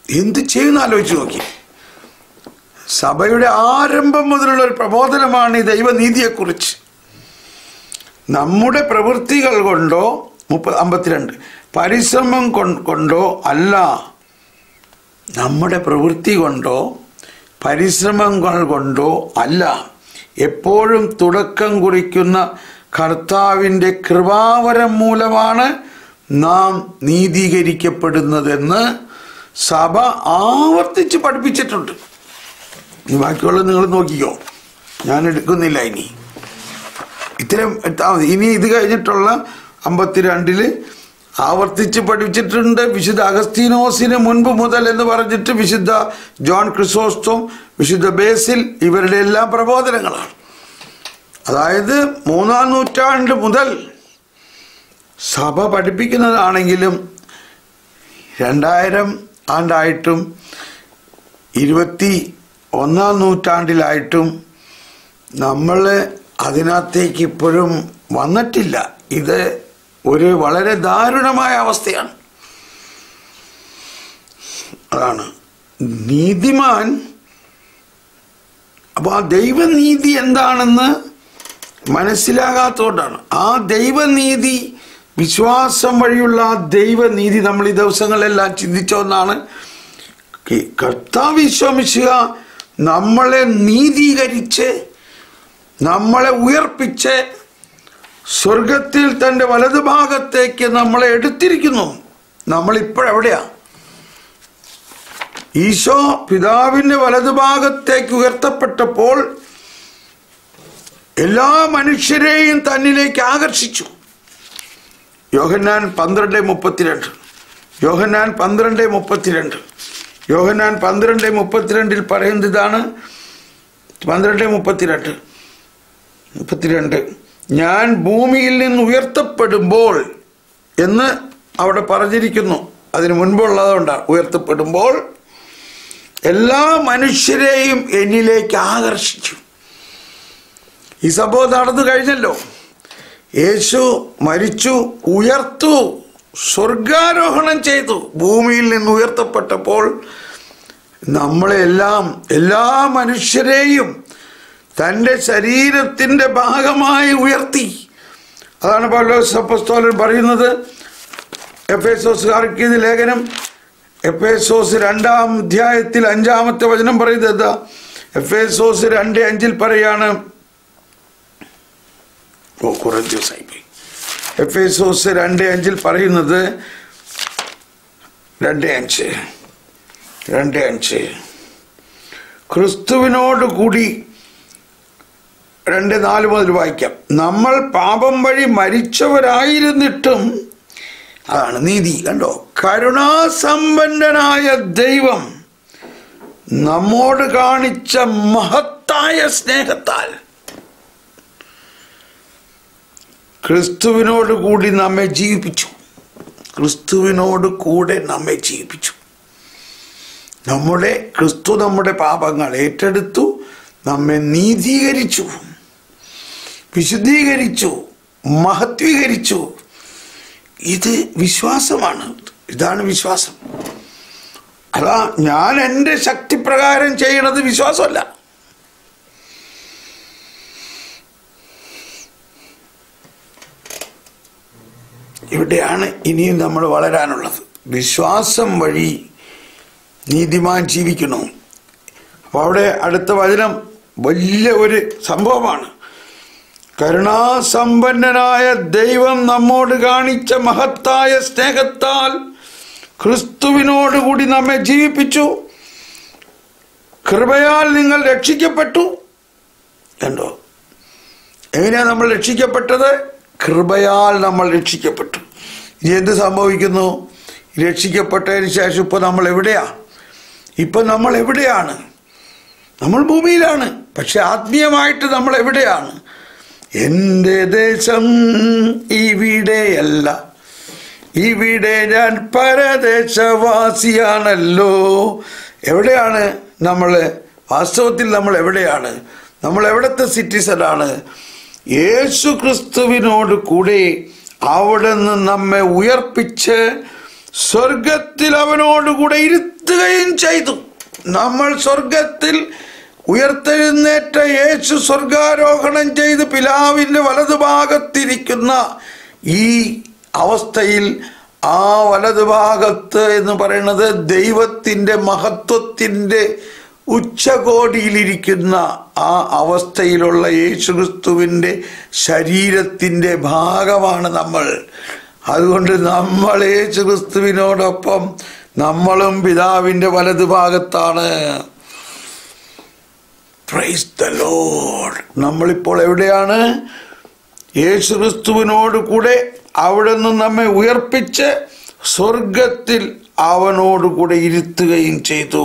എന്ത് ചെയ്യുന്ന ആലോചിച്ച് നോക്കി സഭയുടെ ആരംഭം മുതലുള്ള ഒരു പ്രബോധനമാണ് ഈ ദൈവനീതിയെക്കുറിച്ച് നമ്മുടെ പ്രവൃത്തികൾ കൊണ്ടോ മുപ്പത് അമ്പത്തിരണ്ട് പരിശ്രമം കൊ- കൊണ്ടോ അല്ല നമ്മുടെ പ്രവൃത്തി കൊണ്ടോ പരിശ്രമങ്ങൾ കൊണ്ടോ അല്ല എപ്പോഴും തുടക്കം കുറിക്കുന്ന കർത്താവിൻ്റെ കൃപാവരം മൂലമാണ് നാം നീതീകരിക്കപ്പെടുന്നതെന്ന് സഭ ആവർത്തിച്ച് പഠിപ്പിച്ചിട്ടുണ്ട് ഇനി ബാക്കിയുള്ളത് നിങ്ങൾ നോക്കിക്കോ ഞാൻ എടുക്കുന്നില്ല ഇനി ഇത്തരം എടുത്താൽ മതി ഇനി ഇത് കഴിഞ്ഞിട്ടുള്ള അമ്പത്തിരണ്ടില് ആവർത്തിച്ച് പഠിച്ചിട്ടുണ്ട് വിശുദ്ധ അഗസ്തീനോസിന് മുൻപ് മുതൽ എന്ന് പറഞ്ഞിട്ട് വിശുദ്ധ ജോൺ ക്രിസോസ്റ്റോം വിശുദ്ധ ബേസിൽ ഇവരുടെ എല്ലാം പ്രബോധനങ്ങളാണ് അതായത് മൂന്നാം നൂറ്റാണ്ട് മുതൽ സഭ പഠിപ്പിക്കുന്നതാണെങ്കിലും രണ്ടായിരം ആണ്ടായിട്ടും ഇരുപത്തി ഒന്നാം നൂറ്റാണ്ടിലായിട്ടും നമ്മൾ അതിനകത്തേക്ക് ഇപ്പോഴും വന്നിട്ടില്ല ഇത് ഒരു വളരെ ദാരുണമായ അവസ്ഥയാണ് അതാണ് നീതിമാൻ അപ്പോൾ ആ ദൈവനീതി എന്താണെന്ന് മനസ്സിലാകാത്തതുകൊണ്ടാണ് ആ ദൈവനീതി വിശ്വാസം വഴിയുള്ള ആ ദൈവനീതി നമ്മൾ ഈ ദിവസങ്ങളെല്ലാം ചിന്തിച്ചോന്നാണ് കർത്താവ് വിശ്വമിക്കുക നമ്മളെ നീതീകരിച്ച് നമ്മളെ ഉയർപ്പിച്ച് സ്വർഗത്തിൽ തൻ്റെ വലതുഭാഗത്തേക്ക് നമ്മളെ എടുത്തിരിക്കുന്നു നമ്മളിപ്പോഴെവിടെയാ ഈശോ പിതാവിൻ്റെ വലതുഭാഗത്തേക്ക് ഉയർത്തപ്പെട്ടപ്പോൾ എല്ലാ മനുഷ്യരെയും തന്നിലേക്ക് ആകർഷിച്ചു യോഹന്നാൻ പന്ത്രണ്ട് മുപ്പത്തിരണ്ട് യോഹന്നാൻ പന്ത്രണ്ട് മുപ്പത്തിരണ്ട് യോഹന്നാൻ പന്ത്രണ്ട് മുപ്പത്തിരണ്ടിൽ പറയുന്നത് ഇതാണ് പന്ത്രണ്ട് മുപ്പത്തിരണ്ട് മുപ്പത്തിരണ്ട് ഞാൻ ഭൂമിയിൽ നിന്ന് ഉയർത്തപ്പെടുമ്പോൾ എന്ന് അവിടെ പറഞ്ഞിരിക്കുന്നു അതിന് മുൻപുള്ളതുകൊണ്ടാണ് ഉയർത്തപ്പെടുമ്പോൾ എല്ലാ മനുഷ്യരെയും എന്നിലേക്ക് ആകർഷിച്ചു ഈ സംഭവം നടന്നു കഴിഞ്ഞല്ലോ യേശു മരിച്ചു ഉയർത്തു സ്വർഗാരോഹണം ചെയ്തു ഭൂമിയിൽ നിന്ന് ഉയർത്തപ്പെട്ടപ്പോൾ നമ്മളെല്ലാം എല്ലാ മനുഷ്യരെയും തൻ്റെ ശരീരത്തിൻ്റെ ഭാഗമായി ഉയർത്തി അതാണ് പൗലോസ് അപ്പസ്തോലൻ പറയുന്നത് എഫ് എസോസുകാർക്ക് ലേഖനം എഫ് എസോസ് രണ്ടാം അധ്യായത്തിൽ അഞ്ചാമത്തെ വചനം പറയുന്നത് എന്താ എഫ് എസോസ് രണ്ട് അഞ്ചിൽ പറയാണ് ഓ കുറേ ദിവസമായി പോയി എഫ് എസോസ് രണ്ട് അഞ്ചിൽ പറയുന്നത് രണ്ട് അഞ്ച് രണ്ട് അഞ്ച് ക്രിസ്തുവിനോട് കൂടി രണ്ട് നാല് മുതൽ വായിക്കാം നമ്മൾ പാപം വഴി മരിച്ചവരായിരുന്നിട്ടും അതാണ് നീതി കണ്ടോ കരുണാസമ്പന്നനായ ദൈവം നമ്മോട് കാണിച്ച മഹത്തായ സ്നേഹത്താൽ ക്രിസ്തുവിനോട് കൂടി നമ്മെ ജീവിപ്പിച്ചു ക്രിസ്തുവിനോട് കൂടെ നമ്മെ ജീവിപ്പിച്ചു നമ്മുടെ ക്രിസ്തു നമ്മുടെ പാപങ്ങൾ ഏറ്റെടുത്തു നമ്മെ നീതീകരിച്ചു വിശുദ്ധീകരിച്ചു മഹത്വീകരിച്ചു ഇത് വിശ്വാസമാണ് ഇതാണ് വിശ്വാസം അതാ ഞാൻ എൻ്റെ ശക്തിപ്രകാരം ചെയ്യണത് വിശ്വാസമല്ല ഇവിടെയാണ് ഇനിയും നമ്മൾ വളരാനുള്ളത് വിശ്വാസം വഴി നീതിമാൻ ജീവിക്കണം അപ്പോൾ അവിടെ അടുത്ത വചനം വലിയ ഒരു സംഭവമാണ് കരുണാസമ്പന്നനായ ദൈവം നമ്മോട് കാണിച്ച മഹത്തായ സ്നേഹത്താൽ ക്രിസ്തുവിനോടുകൂടി നമ്മെ ജീവിപ്പിച്ചു കൃപയാൽ നിങ്ങൾ രക്ഷിക്കപ്പെട്ടു കണ്ടോ എങ്ങനെയാ നമ്മൾ രക്ഷിക്കപ്പെട്ടത് കൃപയാൽ നമ്മൾ രക്ഷിക്കപ്പെട്ടു ഇനി എന്ത് സംഭവിക്കുന്നു രക്ഷിക്കപ്പെട്ടതിന് ശേഷം ഇപ്പോൾ നമ്മൾ എവിടെയാ ഇപ്പം നമ്മൾ എവിടെയാണ് നമ്മൾ ഭൂമിയിലാണ് പക്ഷെ ആത്മീയമായിട്ട് നമ്മൾ എവിടെയാണ് എൻ്റെ ദേശം ഇവിടെയല്ല ഇവിടെ ഞാൻ പരദേശവാസിയാണല്ലോ എവിടെയാണ് നമ്മൾ വാസ്തവത്തിൽ നമ്മൾ എവിടെയാണ് നമ്മൾ എവിടത്തെ സിറ്റിസനാണ് യേശു ക്രിസ്തുവിനോട് കൂടെ അവിടെ നിന്ന് നമ്മെ ഉയർപ്പിച്ച് സ്വർഗത്തിൽ അവനോട് കൂടെ ഇരുത്തുകയും ചെയ്തു നമ്മൾ സ്വർഗത്തിൽ ഉയർത്തെഴുന്നേറ്റ യേശു സ്വർഗാരോഹണം ചെയ്ത് പിലാവിൻ്റെ വലതുഭാഗത്തിരിക്കുന്ന ഈ അവസ്ഥയിൽ ആ വലതുഭാഗത്ത് എന്ന് പറയുന്നത് ദൈവത്തിൻ്റെ മഹത്വത്തിൻ്റെ ഉച്ചകോടിയിലിരിക്കുന്ന ആ അവസ്ഥയിലുള്ള യേശുക്രിസ്തുവിൻ്റെ ശരീരത്തിൻ്റെ ഭാഗമാണ് നമ്മൾ അതുകൊണ്ട് നമ്മൾ യേശുക്രിസ്തുവിനോടൊപ്പം നമ്മളും പിതാവിൻ്റെ വലതുഭാഗത്താണ് പ്രൈസ് ദ ലോഡ് നമ്മളിപ്പോൾ എവിടെയാണ് യേശുക്രിസ്തുവിനോട് കൂടെ അവിടെ നിന്ന് നമ്മെ ഉയർപ്പിച്ച് സ്വർഗത്തിൽ അവനോട് കൂടെ ഇരുത്തുകയും ചെയ്തു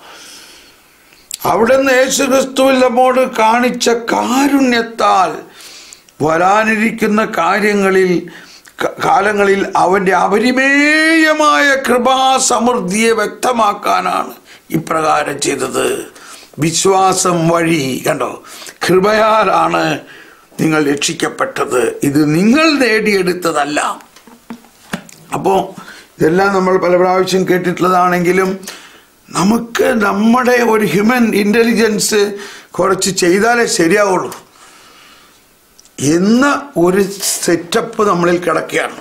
അവിടെ നിന്ന് യേശുക്രിസ്തുവിൽ നമ്മോട് കാണിച്ച കാരുണ്യത്താൽ വരാനിരിക്കുന്ന കാര്യങ്ങളിൽ ക- കാലങ്ങളിൽ അവൻ്റെ അപരിമേയമായ കൃപാസമൃദ്ധിയെ വ്യക്തമാക്കാനാണ് ഇപ്രകാരം ചെയ്തത് വിശ്വാസം വഴി കണ്ടോ കൃപയാലാണ് നിങ്ങൾ രക്ഷിക്കപ്പെട്ടത് ഇത് നിങ്ങൾ നേടിയെടുത്തതല്ല അപ്പോൾ ഇതെല്ലാം നമ്മൾ പല പ്രാവശ്യം കേട്ടിട്ടുള്ളതാണെങ്കിലും നമുക്ക് നമ്മുടെ ഒരു ഹ്യൂമൻ ഇൻ്റലിജൻസ് കുറച്ച് ചെയ്താലേ ശരിയാവുള്ളൂ എന്ന ഒരു സെറ്റപ്പ് നമ്മളിൽ കിടക്കുകയാണ്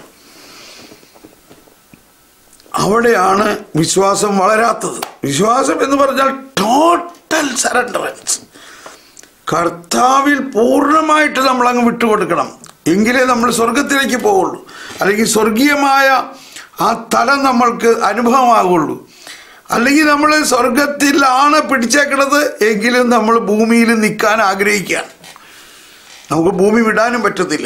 അവിടെയാണ് വിശ്വാസം വളരാത്തത് വിശ്വാസം എന്ന് പറഞ്ഞാൽ ടോട്ടൽ സറണ്ടറൻസ് കർത്താവിൽ പൂർണ്ണമായിട്ട് നമ്മൾ അങ്ങ് വിട്ടുകൊടുക്കണം എങ്കിലേ നമ്മൾ സ്വർഗത്തിലേക്ക് പോവുള്ളൂ അല്ലെങ്കിൽ സ്വർഗീയമായ ആ തലം നമ്മൾക്ക് അനുഭവമാകുള്ളൂ അല്ലെങ്കിൽ നമ്മൾ സ്വർഗത്തിലാണ് പിടിച്ചേക്കണത് എങ്കിലും നമ്മൾ ഭൂമിയിൽ നിൽക്കാൻ ആഗ്രഹിക്കുകയാണ് നമുക്ക് ഭൂമി വിടാനും പറ്റത്തില്ല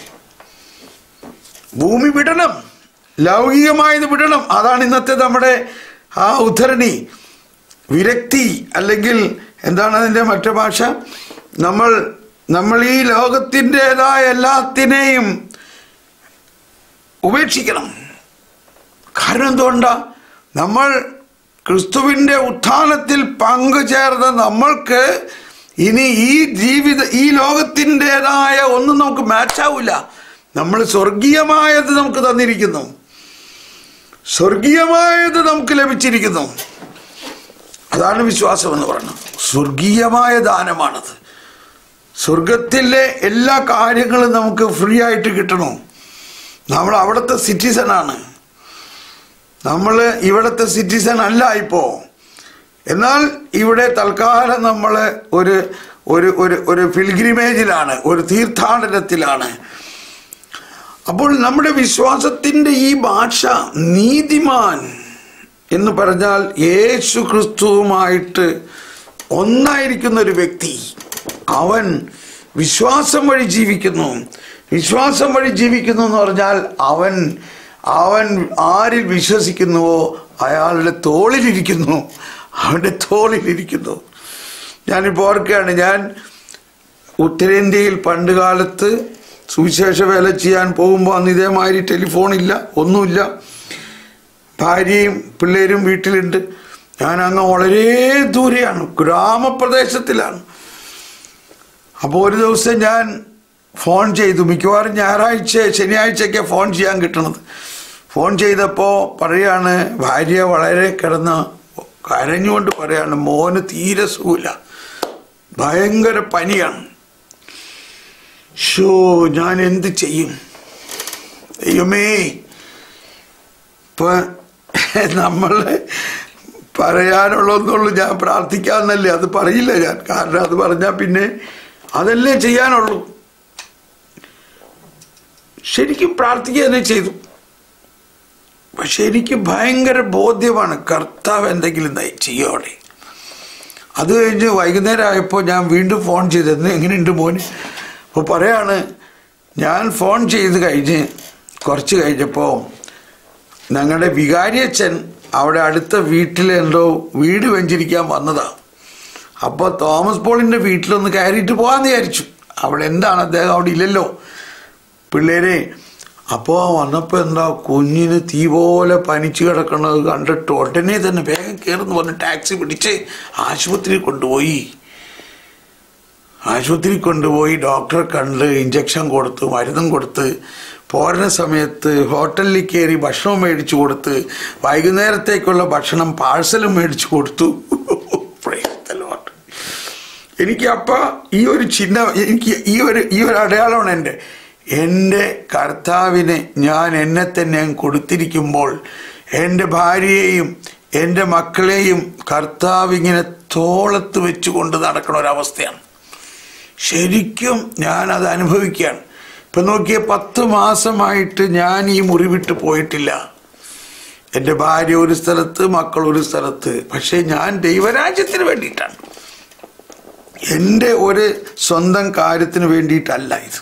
ഭൂമി വിടണം ലൗകികമായത് വിടണം അതാണ് ഇന്നത്തെ നമ്മുടെ ആ ഉദ്ധരണി വിരക്തി അല്ലെങ്കിൽ എന്താണ് അതിൻ്റെ മറ്റു ഭാഷ നമ്മൾ നമ്മൾ ഈ ലോകത്തിൻ്റെതായ എല്ലാത്തിനെയും ഉപേക്ഷിക്കണം കാരണം എന്തുകൊണ്ടാ നമ്മൾ ക്രിസ്തുവിൻ്റെ ഉത്ഥാനത്തിൽ പങ്കുചേർന്ന നമ്മൾക്ക് ഇനി ഈ ജീവിത ഈ ലോകത്തിൻ്റെതായ ഒന്നും നമുക്ക് മാച്ചാവില്ല നമ്മൾ സ്വർഗീയമായത് നമുക്ക് തന്നിരിക്കുന്നു സ്വർഗീയമായത് നമുക്ക് ലഭിച്ചിരിക്കുന്നു അതാണ് വിശ്വാസം എന്ന് പറയുന്നത് സ്വർഗീയമായ ദാനമാണത് സ്വർഗത്തിലെ എല്ലാ കാര്യങ്ങളും നമുക്ക് ഫ്രീ ആയിട്ട് കിട്ടണം നമ്മൾ അവിടുത്തെ സിറ്റിസൺ ആണ് നമ്മൾ ഇവിടുത്തെ സിറ്റിസൺ അല്ല ഇപ്പോൾ എന്നാൽ ഇവിടെ തൽക്കാലം നമ്മൾ ഒരു ഒരു ഒരു ഒരു പിൽഗ്രിമേജിലാണ് ഒരു തീർത്ഥാടനത്തിലാണ് അപ്പോൾ നമ്മുടെ വിശ്വാസത്തിൻ്റെ ഈ ഭാഷ നീതിമാൻ എന്ന് പറഞ്ഞാൽ യേശു ക്രിസ്തുവുമായിട്ട് ഒന്നായിരിക്കുന്ന ഒരു വ്യക്തി അവൻ വിശ്വാസം വഴി ജീവിക്കുന്നു വിശ്വാസം വഴി ജീവിക്കുന്നു എന്ന് പറഞ്ഞാൽ അവൻ അവൻ ആരിൽ വിശ്വസിക്കുന്നുവോ അയാളുടെ തോളിലിരിക്കുന്നു അവൻ്റെ തോളിലിരിക്കുന്നു ഞാനിപ്പോൾ ഓർക്കുകയാണ് ഞാൻ ഉത്തരേന്ത്യയിൽ പണ്ട് കാലത്ത് സുവിശേഷ വേല ചെയ്യാൻ പോകുമ്പോൾ അന്ന് ഇതേമാതിരി ടെലിഫോണില്ല ഒന്നുമില്ല ഭാര്യയും പിള്ളേരും വീട്ടിലുണ്ട് ഞാൻ അങ്ങ് വളരെ ദൂരെയാണ് ഗ്രാമപ്രദേശത്തിലാണ് അപ്പോൾ ഒരു ദിവസം ഞാൻ ഫോൺ ചെയ്തു മിക്കവാറും ഞായറാഴ്ച ശനിയാഴ്ചയൊക്കെ ഫോൺ ചെയ്യാൻ കിട്ടണത് ഫോൺ ചെയ്തപ്പോൾ പറയാണ് ഭാര്യ വളരെ കിടന്ന് കരഞ്ഞുകൊണ്ട് പറയാണ് മോന് തീരെ സുഖമില്ല ഭയങ്കര പനിയാണ് ഷോ ഞാൻ എന്ത് ചെയ്യും ദൈവമേ ഇപ്പൊ നമ്മൾ പറയാനുള്ളതെന്നുള്ളൂ ഞാൻ പ്രാർത്ഥിക്കാന്നല്ലേ അത് പറയില്ല ഞാൻ കാരണം അത് പറഞ്ഞാൽ പിന്നെ അതല്ലേ ചെയ്യാനുള്ളൂ ശരിക്കും പ്രാർത്ഥിക്കുക തന്നെ ചെയ്തു പക്ഷെ എനിക്ക് ഭയങ്കര ബോധ്യമാണ് കർത്താവ് എന്തെങ്കിലും നയി- ചെയ്യും അവിടെ അത് കഴിഞ്ഞ് വൈകുന്നേരം ആയപ്പോൾ ഞാൻ വീണ്ടും ഫോൺ ചെയ്തു എന്ന് എങ്ങനെയുണ്ട് മോന് അപ്പോൾ പറയാണ് ഞാൻ ഫോൺ ചെയ്ത് കഴിഞ്ഞ് കുറച്ച് കഴിഞ്ഞപ്പോൾ ഞങ്ങളുടെ വികാരിയച്ഛൻ അവിടെ അടുത്ത വീട്ടിൽ എന്തോ വീട് വെഞ്ചിരിക്കാൻ വന്നതാണ് അപ്പോൾ തോമസ് പോളിൻ്റെ വീട്ടിലൊന്ന് കയറിയിട്ട് പോകാമെന്ന് വിചാരിച്ചു അവിടെ എന്താണ് അദ്ദേഹം അവിടെ ഇല്ലല്ലോ പിള്ളേരെ അപ്പോൾ വന്നപ്പോൾ എന്താ കുഞ്ഞിന് തീ പോലെ പനിച്ചു കിടക്കുന്നത് കണ്ടിട്ട് ഉടനെ തന്നെ വേഗം കയറുന്നു വന്ന് ടാക്സി പിടിച്ച് ആശുപത്രിയിൽ കൊണ്ടുപോയി ആശുപത്രിയിൽ കൊണ്ടുപോയി ഡോക്ടറെ കണ്ട് ഇഞ്ചക്ഷൻ കൊടുത്ത് മരുന്നും കൊടുത്ത് പോരുന്ന സമയത്ത് ഹോട്ടലിൽ കയറി ഭക്ഷണം മേടിച്ചു കൊടുത്ത് വൈകുന്നേരത്തേക്കുള്ള ഭക്ഷണം പാഴ്സലും മേടിച്ചു കൊടുത്തു Praise the Lord. എനിക്ക് അപ്പ ഈ ഒരു ചിഹ്നം എനിക്ക് ഈ ഒരു ഈ ഒരു അടയാളമാണ് എൻ്റെ എൻ്റെ കർത്താവിനെ ഞാൻ എന്നെ തന്നെ അങ്ങ് കൊടുത്തിരിക്കുമ്പോൾ എൻ്റെ ഭാര്യയെയും എൻ്റെ മക്കളെയും കർത്താവ് ഇങ്ങനെ തോളത്ത് വെച്ചുകൊണ്ട് നടക്കുന്ന ഒരവസ്ഥയാണ് ശരിക്കും ഞാനത് അനുഭവിക്കുകയാണ് ഇപ്പം നോക്കിയ പത്ത് മാസമായിട്ട് ഞാൻ ഈ മുറി വിട്ട് പോയിട്ടില്ല എൻ്റെ ഭാര്യ ഒരു സ്ഥലത്ത് മക്കൾ ഒരു സ്ഥലത്ത് പക്ഷേ ഞാൻ ദൈവരാജ്യത്തിന് വേണ്ടിയിട്ടാണ് എൻ്റെ ഒരു സ്വന്തം കാര്യത്തിന് വേണ്ടിയിട്ടല്ല ഇത്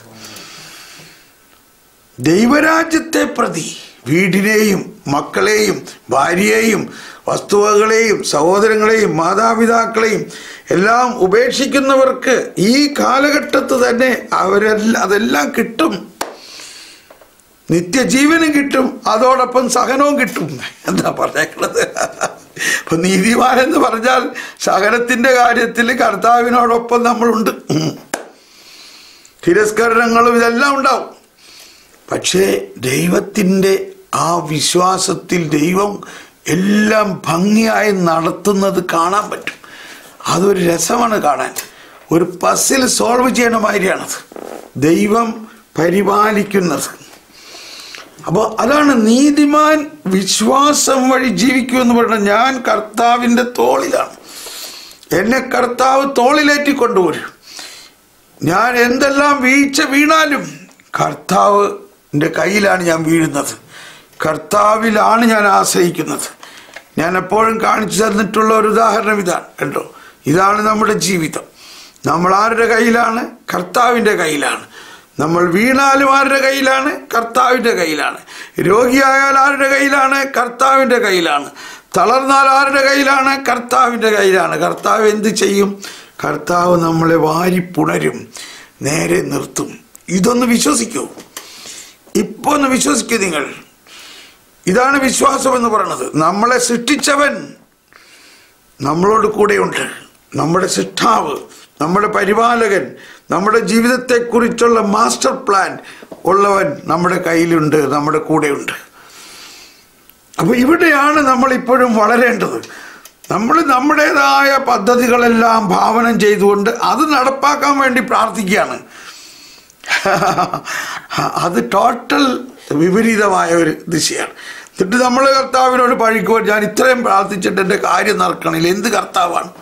ദൈവരാജ്യത്തെ പ്രതി വീടിനെയും മക്കളെയും ഭാര്യയെയും വസ്തുവകളെയും സഹോദരങ്ങളെയും മാതാപിതാക്കളെയും എല്ലാം ഉപേക്ഷിക്കുന്നവർക്ക് ഈ കാലഘട്ടത്ത് തന്നെ അവരെല്ലാം അതെല്ലാം കിട്ടും നിത്യജീവനും കിട്ടും അതോടൊപ്പം സഹനവും കിട്ടും എന്താ പറഞ്ഞേക്കുന്നത് ഇപ്പൊ നീതിമാൻ എന്ന് പറഞ്ഞാൽ സഹനത്തിന്റെ കാര്യത്തിൽ കർത്താവിനോടൊപ്പം നമ്മളുണ്ട് ഉം. തിരസ്കരണങ്ങളും ഇതെല്ലാം ഉണ്ടാവും പക്ഷേ ദൈവത്തിൻ്റെ ആ വിശ്വാസത്തിൽ ദൈവം എല്ലാം ഭംഗിയായി നടത്തുന്നത് കാണാൻ പറ്റും അതൊരു രസമാണ് കാണാൻ ഒരു പസിൽ സോൾവ് ചെയ്യണ മാതിരിയാണത് ദൈവം പരിപാലിക്കുന്നത് അപ്പോൾ അതാണ് നീതിമാൻ വിശ്വാസം വഴി ജീവിക്കുമെന്ന് പറയുന്നത് ഞാൻ കർത്താവിൻ്റെ തോളിലാണ് എന്നെ കർത്താവ് തോളിലേറ്റി കൊണ്ടുവരും ഞാൻ എന്തെല്ലാം വീഴ്ച വീണാലും കർത്താവിൻ്റെ കയ്യിലാണ് ഞാൻ വീഴുന്നത് കർത്താവിലാണ് ഞാൻ ആശ്രയിക്കുന്നത് ഞാൻ എപ്പോഴും കാണിച്ചു തന്നിട്ടുള്ള ഒരു ഉദാഹരണം ഇതാണ് കണ്ടോ ഇതാണ് നമ്മുടെ ജീവിതം നമ്മൾ ആരുടെ കയ്യിലാണ് കർത്താവിൻ്റെ കയ്യിലാണ് നമ്മൾ വീണാലും ആരുടെ കയ്യിലാണ് കർത്താവിൻ്റെ കയ്യിലാണ് രോഗിയായാൽ ആരുടെ കയ്യിലാണ് കർത്താവിൻ്റെ കയ്യിലാണ് തളർന്നാൽ ആരുടെ കയ്യിലാണ് കർത്താവിൻ്റെ കയ്യിലാണ് കർത്താവ് എന്ത് ചെയ്യും കർത്താവ് നമ്മളെ വാരിപ്പുണരും നേരെ നിർത്തും ഇതൊന്ന് വിശ്വസിക്കൂ ഇപ്പൊ ഒന്ന് വിശ്വസിക്കൂ നിങ്ങൾ ഇതാണ് വിശ്വാസം എന്ന് പറയുന്നത് നമ്മളെ സൃഷ്ടിച്ചവൻ നമ്മളോട് കൂടെയുണ്ട് നമ്മുടെ സൃഷ്ടാവ് നമ്മുടെ പരിപാലകൻ നമ്മുടെ ജീവിതത്തെക്കുറിച്ചുള്ള മാസ്റ്റർ പ്ലാൻ ഉള്ളവൻ നമ്മുടെ കയ്യിലുണ്ട് നമ്മുടെ കൂടെയുണ്ട് അപ്പൊ ഇവിടെയാണ് നമ്മൾ ഇപ്പോഴും വളരേണ്ടത് നമ്മൾ നമ്മുടേതായ പദ്ധതികളെല്ലാം ഭാവനം ചെയ്തുകൊണ്ട് അത് നടപ്പാക്കാൻ വേണ്ടി പ്രാർത്ഥിക്കുകയാണ് അത് ടോട്ടൽ വിപരീതമായ ഒരു ദിശയാണ് എന്നിട്ട് നമ്മൾ കർത്താവിനോട് പഴിക്കുമ്പോൾ ഞാൻ ഇത്രയും പ്രാർത്ഥിച്ചിട്ട് എൻ്റെ കാര്യം നടക്കണില്ല എന്ത് കർത്താവാണ്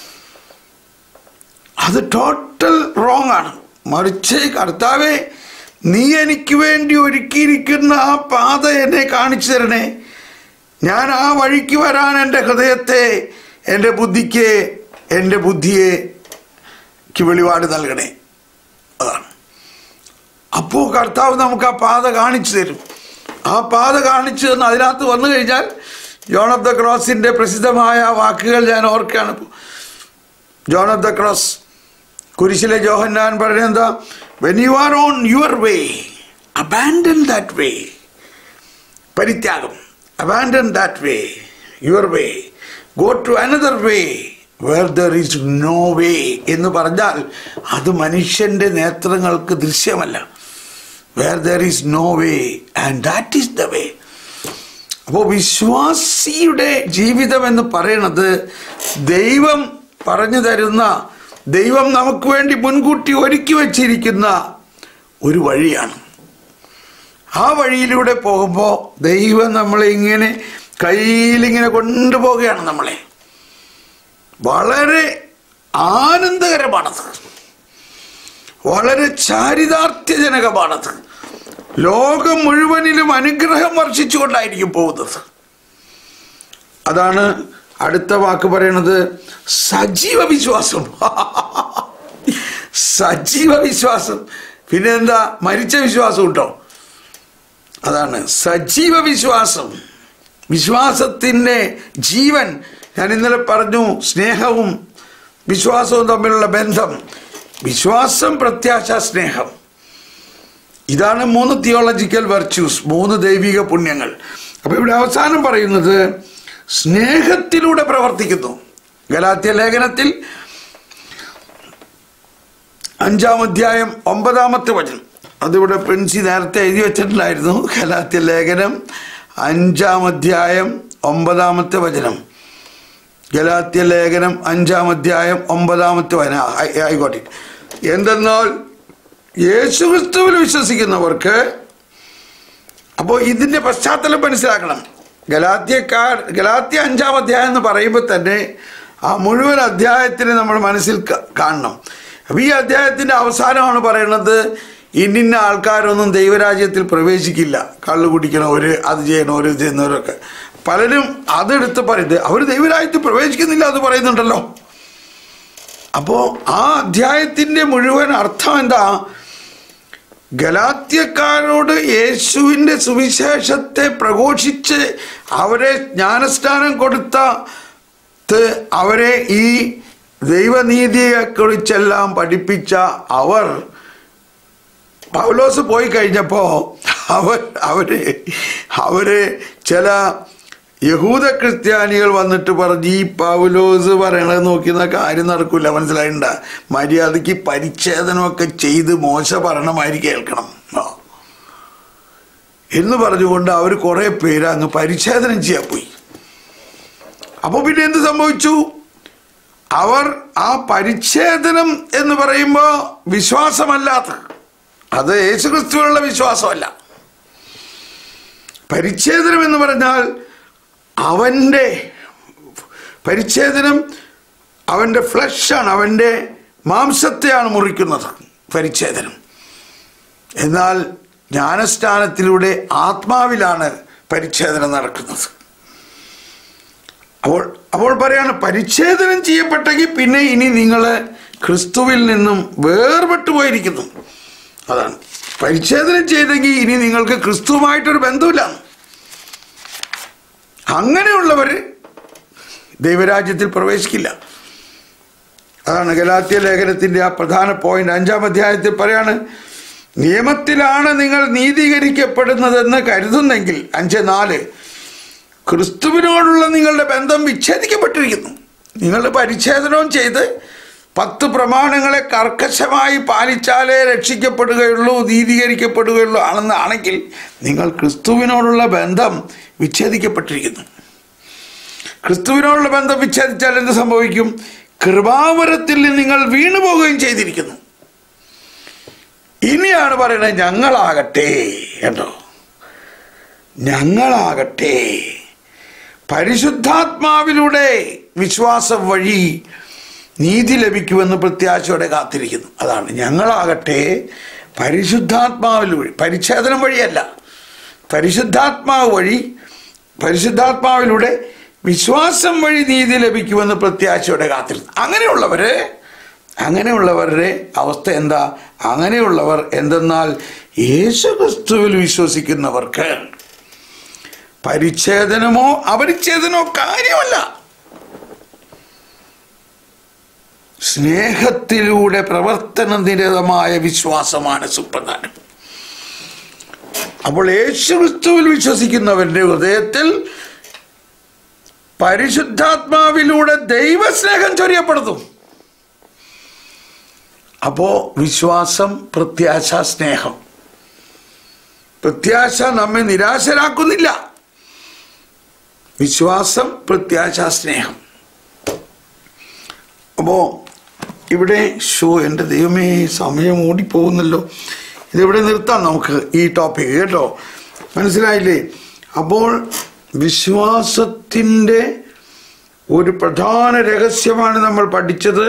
അത് ടോട്ടൽ റോങ് ആണ് മറിച്ച് കർത്താവെ നീ എനിക്ക് വേണ്ടി ഒരുക്കിയിരിക്കുന്ന ആ പാത എന്നെ കാണിച്ചു തരണേ ഞാൻ ആ വഴിക്ക് വരാൻ എൻ്റെ ഹൃദയത്തെ എൻ്റെ ബുദ്ധിക്ക് എൻ്റെ ബുദ്ധിയെ ക്ക് വെളിപാട് നൽകണേ അതാണ് അപ്പോൾ കർത്താവ് നമുക്ക് ആ പാത കാണിച്ചു തരും ആ പാത കാണിച്ചു തന്ന് അതിനകത്ത് വന്നു കഴിഞ്ഞാൽ ജോൺ ഓഫ് ദ ക്രോസിൻ്റെ പ്രസിദ്ധമായ വാക്കുകൾ ഞാൻ ഓർക്കുകയാണ് ഇപ്പോൾ ജോൺ ഓഫ് ദ ക്രോസ് കുരിശിലെ ജോഹന്നാൻ പറയുന്നത് എന്താ when you are on your way abandon that way പരിത്യാഗം abandon that way your way go to another way where there is no way എന്ന് പറഞ്ഞാൽ അത് മനുഷ്യൻ്റെ നേത്രങ്ങൾക്ക് ദൃശ്യമല്ല where there is no way and that is the way അപ്പോൾ വിശ്വാസിയുടെ ജീവിതം എന്ന് പറയുന്നത് ദൈവം പറഞ്ഞു തരുന്ന ദൈവം നമുക്ക് വേണ്ടി മുൻകൂട്ടി ഒരുക്കി വച്ചിരിക്കുന്ന ഒരു വഴിയാണ് ആ വഴിയിലൂടെ പോകുമ്പോൾ ദൈവം നമ്മളെ ഇങ്ങനെ കയ്യിലിങ്ങനെ കൊണ്ടുപോവുകയാണ് നമ്മളെ വളരെ ആനന്ദകരമാണത് വളരെ ചാരിതാർത്ഥ്യജനകമാണത് ലോകം മുഴുവനിലും അനുഗ്രഹം വർഷിച്ചുകൊണ്ടായിരിക്കും പോകുന്നത് അതാണ് അടുത്ത വാക്ക് പറയുന്നത് സജീവ വിശ്വാസം സജീവ വിശ്വാസം പിന്നെ എന്താ മരിച്ച വിശ്വാസം ഉണ്ടോ അതാണ് സജീവ വിശ്വാസം വിശ്വാസത്തിൻ്റെ ജീവൻ ഞാൻ ഇന്നലെ പറഞ്ഞു സ്നേഹവും വിശ്വാസവും തമ്മിലുള്ള ബന്ധം വിശ്വാസം പ്രത്യാശ സ്നേഹം ഇതാണ് മൂന്ന് തിയോളജിക്കൽ വെർച്യൂസ് മൂന്ന് ദൈവിക പുണ്യങ്ങൾ അപ്പൊ ഇവിടെ അവസാനം പറയുന്നത് സ്നേഹത്തിലൂടെ പ്രവർത്തിക്കുന്നു ഗലാത്യ ലേഖനത്തിൽ അഞ്ചാം അധ്യായം ഒമ്പതാമത്തെ വചനം അതിവിടെ പ്രിൻസി നേരത്തെ എഴുതി വെച്ചിട്ടുണ്ടായിരുന്നു ഗലാത്യ ലേഖനം അഞ്ചാം അധ്യായം ഒമ്പതാമത്തെ വചനം ഗലാത്യ ലേഖനം അഞ്ചാം അധ്യായം ഒമ്പതാമത്തെ വചനം ആയിക്കോട്ടെ എന്തെന്നാൽ യേശുക്രിസ്തുവിൽ വിശ്വസിക്കുന്നവർക്ക് അപ്പോൾ ഇതിന്റെ പശ്ചാത്തലം മനസ്സിലാക്കണം ഗലാത്യക്കാർ ഗലാത്യ അഞ്ചാം അധ്യായം എന്ന് പറയുമ്പോൾ തന്നെ ആ മുഴുവൻ അധ്യായത്തിന് നമ്മൾ മനസ്സിൽ ക- കാണണം അപ്പോൾ ഈ അധ്യായത്തിന്റെ അവസാനമാണ് പറയുന്നത് ഇന്നിന്ന ആൾക്കാരൊന്നും ദൈവരാജ്യത്തിൽ പ്രവേശിക്കില്ല കള്ളു കുടിക്കണവര് അത് ചെയ്യണവര് ഇത് ചെയ്യുന്നവരൊക്കെ പലരും അതെടുത്ത് പറയുന്നത് അവർ ദൈവരാജ്യത്തിൽ പ്രവേശിക്കുന്നില്ല അത് പറയുന്നുണ്ടല്ലോ അപ്പോ ആ അധ്യായത്തിന്റെ മുഴുവൻ അർത്ഥം എന്താ ഗലാത്യക്കാരോട് യേശുവിൻ്റെ സുവിശേഷത്തെ പ്രഘോഷിച്ച് അവരെ ജ്ഞാനസ്നാനം കൊടുത്ത ത്ത് അവരെ ഈ ദൈവനീതിയെക്കുറിച്ചെല്ലാം പഠിപ്പിച്ച അവർ പൗലോസ് പോയി കഴിഞ്ഞപ്പോൾ അവർ അവര് അവര് ചില യഹൂദ ക്രിസ്ത്യാനികൾ വന്നിട്ട് പറഞ്ഞ് ഈ പൗലോസ് പറയണത് നോക്കുന്ന കാര്യം നടക്കില്ല മനസ്സിലായിണ്ട മര്യാദയ്ക്ക് പരിച്ഛേദനമൊക്കെ ചെയ്ത് മോശ പറയണമാതിരി കേൾക്കണം ആ. എന്ന് പറഞ്ഞുകൊണ്ട് അവർ കുറെ പേര് അങ്ങ് പരിച്ഛേദനം ചെയ്യാൻ പോയി അപ്പൊ പിന്നെ എന്ത് സംഭവിച്ചു അവർ ആ പരിച്ഛേദനം എന്ന് പറയുമ്പോൾ വിശ്വാസമല്ലാത്ത അത് യേശുക്രിസ്തുവിലുള്ള വിശ്വാസമല്ല പരിച്ഛേദനം എന്ന് പറഞ്ഞാൽ അവൻ്റെ പരിച്ഛേദനം അവൻ്റെ ഫ്ലഷാണ് അവൻ്റെ മാംസത്തെയാണ് മുറിക്കുന്നത് പരിച്ഛേദനം എന്നാൽ ജ്ഞാനസ്നാനത്തിലൂടെ ആത്മാവിലാണ് പരിച്ഛേദനം നടക്കുന്നത് അപ്പോൾ അപ്പോൾ പറയാണ് പരിച്ഛേദനം ചെയ്യപ്പെട്ടെങ്കിൽ പിന്നെ ഇനി നിങ്ങൾ ക്രിസ്തുവിൽ നിന്നും വേർപെട്ടു പോയിരിക്കുന്നു അതാണ് പരിച്ഛേദനം ചെയ്തെങ്കിൽ ഇനി നിങ്ങൾക്ക് ക്രിസ്തുവുമായിട്ടൊരു ബന്ധമില്ല അങ്ങനെയുള്ളവർ ദൈവരാജ്യത്തിൽ പ്രവേശിക്കില്ല അതാണ് ഗലാത്യ ലേഖനത്തിന്റെ ആ പ്രധാന പോയിന്റ് അഞ്ചാം അധ്യായത്തിൽ പറയാണ് നിയമത്തിലാണ് നിങ്ങൾ നീതീകരിക്കപ്പെടുന്നതെന്ന് കരുതുന്നെങ്കിൽ അഞ്ച് നാല് ക്രിസ്തുവിനോടുള്ള നിങ്ങളുടെ ബന്ധം വിച്ഛേദിക്കപ്പെട്ടിരിക്കുന്നു നിങ്ങൾ പരിച്ഛേദനവും ചെയ്ത് പത്ത് പ്രമാണങ്ങളെ കർക്കശമായി പാലിച്ചാലേ രക്ഷിക്കപ്പെടുകയുള്ളൂ നീതീകരിക്കപ്പെടുകയുള്ളൂ ആണെന്നാണെങ്കിൽ നിങ്ങൾ ക്രിസ്തുവിനോടുള്ള ബന്ധം വിച്ഛേദിക്കപ്പെട്ടിരിക്കുന്നു ക്രിസ്തുവിനോടുള്ള ബന്ധം വിച്ഛേദിച്ചാൽ എന്ത് സംഭവിക്കും കൃപാവരത്തിൽ നിന്ന് നിങ്ങൾ വീണുപോകുകയും ചെയ്തിരിക്കുന്നു ഇനിയാണ് പറയുന്നത് ഞങ്ങളാകട്ടെ കേട്ടോ ഞങ്ങളാകട്ടെ പരിശുദ്ധാത്മാവിലൂടെ വിശ്വാസം വഴി നീതി ലഭിക്കുമെന്ന് പ്രത്യാശയോടെ കാത്തിരിക്കുന്നു അതാണ് ഞങ്ങളാകട്ടെ പരിശുദ്ധാത്മാവിലൂടെ പരിച്ഛേദനം വഴിയല്ല പരിശുദ്ധാത്മാവ് വഴി പരിശുദ്ധാത്മാവിലൂടെ വിശ്വാസം വഴി നീതി ലഭിക്കുമെന്ന് പ്രത്യാശയോടെ കാത്തിരുന്നു അങ്ങനെയുള്ളവര് അങ്ങനെയുള്ളവരുടെ അവസ്ഥ എന്താ അങ്ങനെയുള്ളവർ എന്തെന്നാൽ യേശുക്രിസ്തുവിൽ വിശ്വസിക്കുന്നവർക്ക് പരിച്ഛേദനമോ അപരിച്ഛേദനമോ കാര്യമല്ല സ്നേഹത്തിലൂടെ പ്രവർത്തന നിരതമായ വിശ്വാസമാണ് സുപ്രധാനം അപ്പോൾ യേശുക്രിസ്തുവിൽ വിശ്വസിക്കുന്നവരുടെ ഹൃദയത്തിൽ പരിശുദ്ധാത്മാവിലൂടെ ദൈവസ്നേഹം ചൊരിയപ്പെടുന്നു അപ്പോ വിശ്വാസം പ്രത്യാശ സ്നേഹം പ്രത്യാശ നമ്മെ നിരാശരാക്കുന്നില്ല വിശ്വാസം പ്രത്യാശ സ്നേഹം അപ്പോ ഇവിടെ ഷോ എൻ്റെ ദൈവമേ സമയം ഓടിപ്പോകുന്നല്ലോ ഇതിവിടെ നിർത്താം നമുക്ക് ഈ ടോപ്പിക് കേട്ടോ മനസ്സിലായില്ലേ അപ്പോൾ വിശ്വാസത്തിൻ്റെ ഒരു പ്രധാന രഹസ്യമാണ് നമ്മൾ പഠിച്ചത്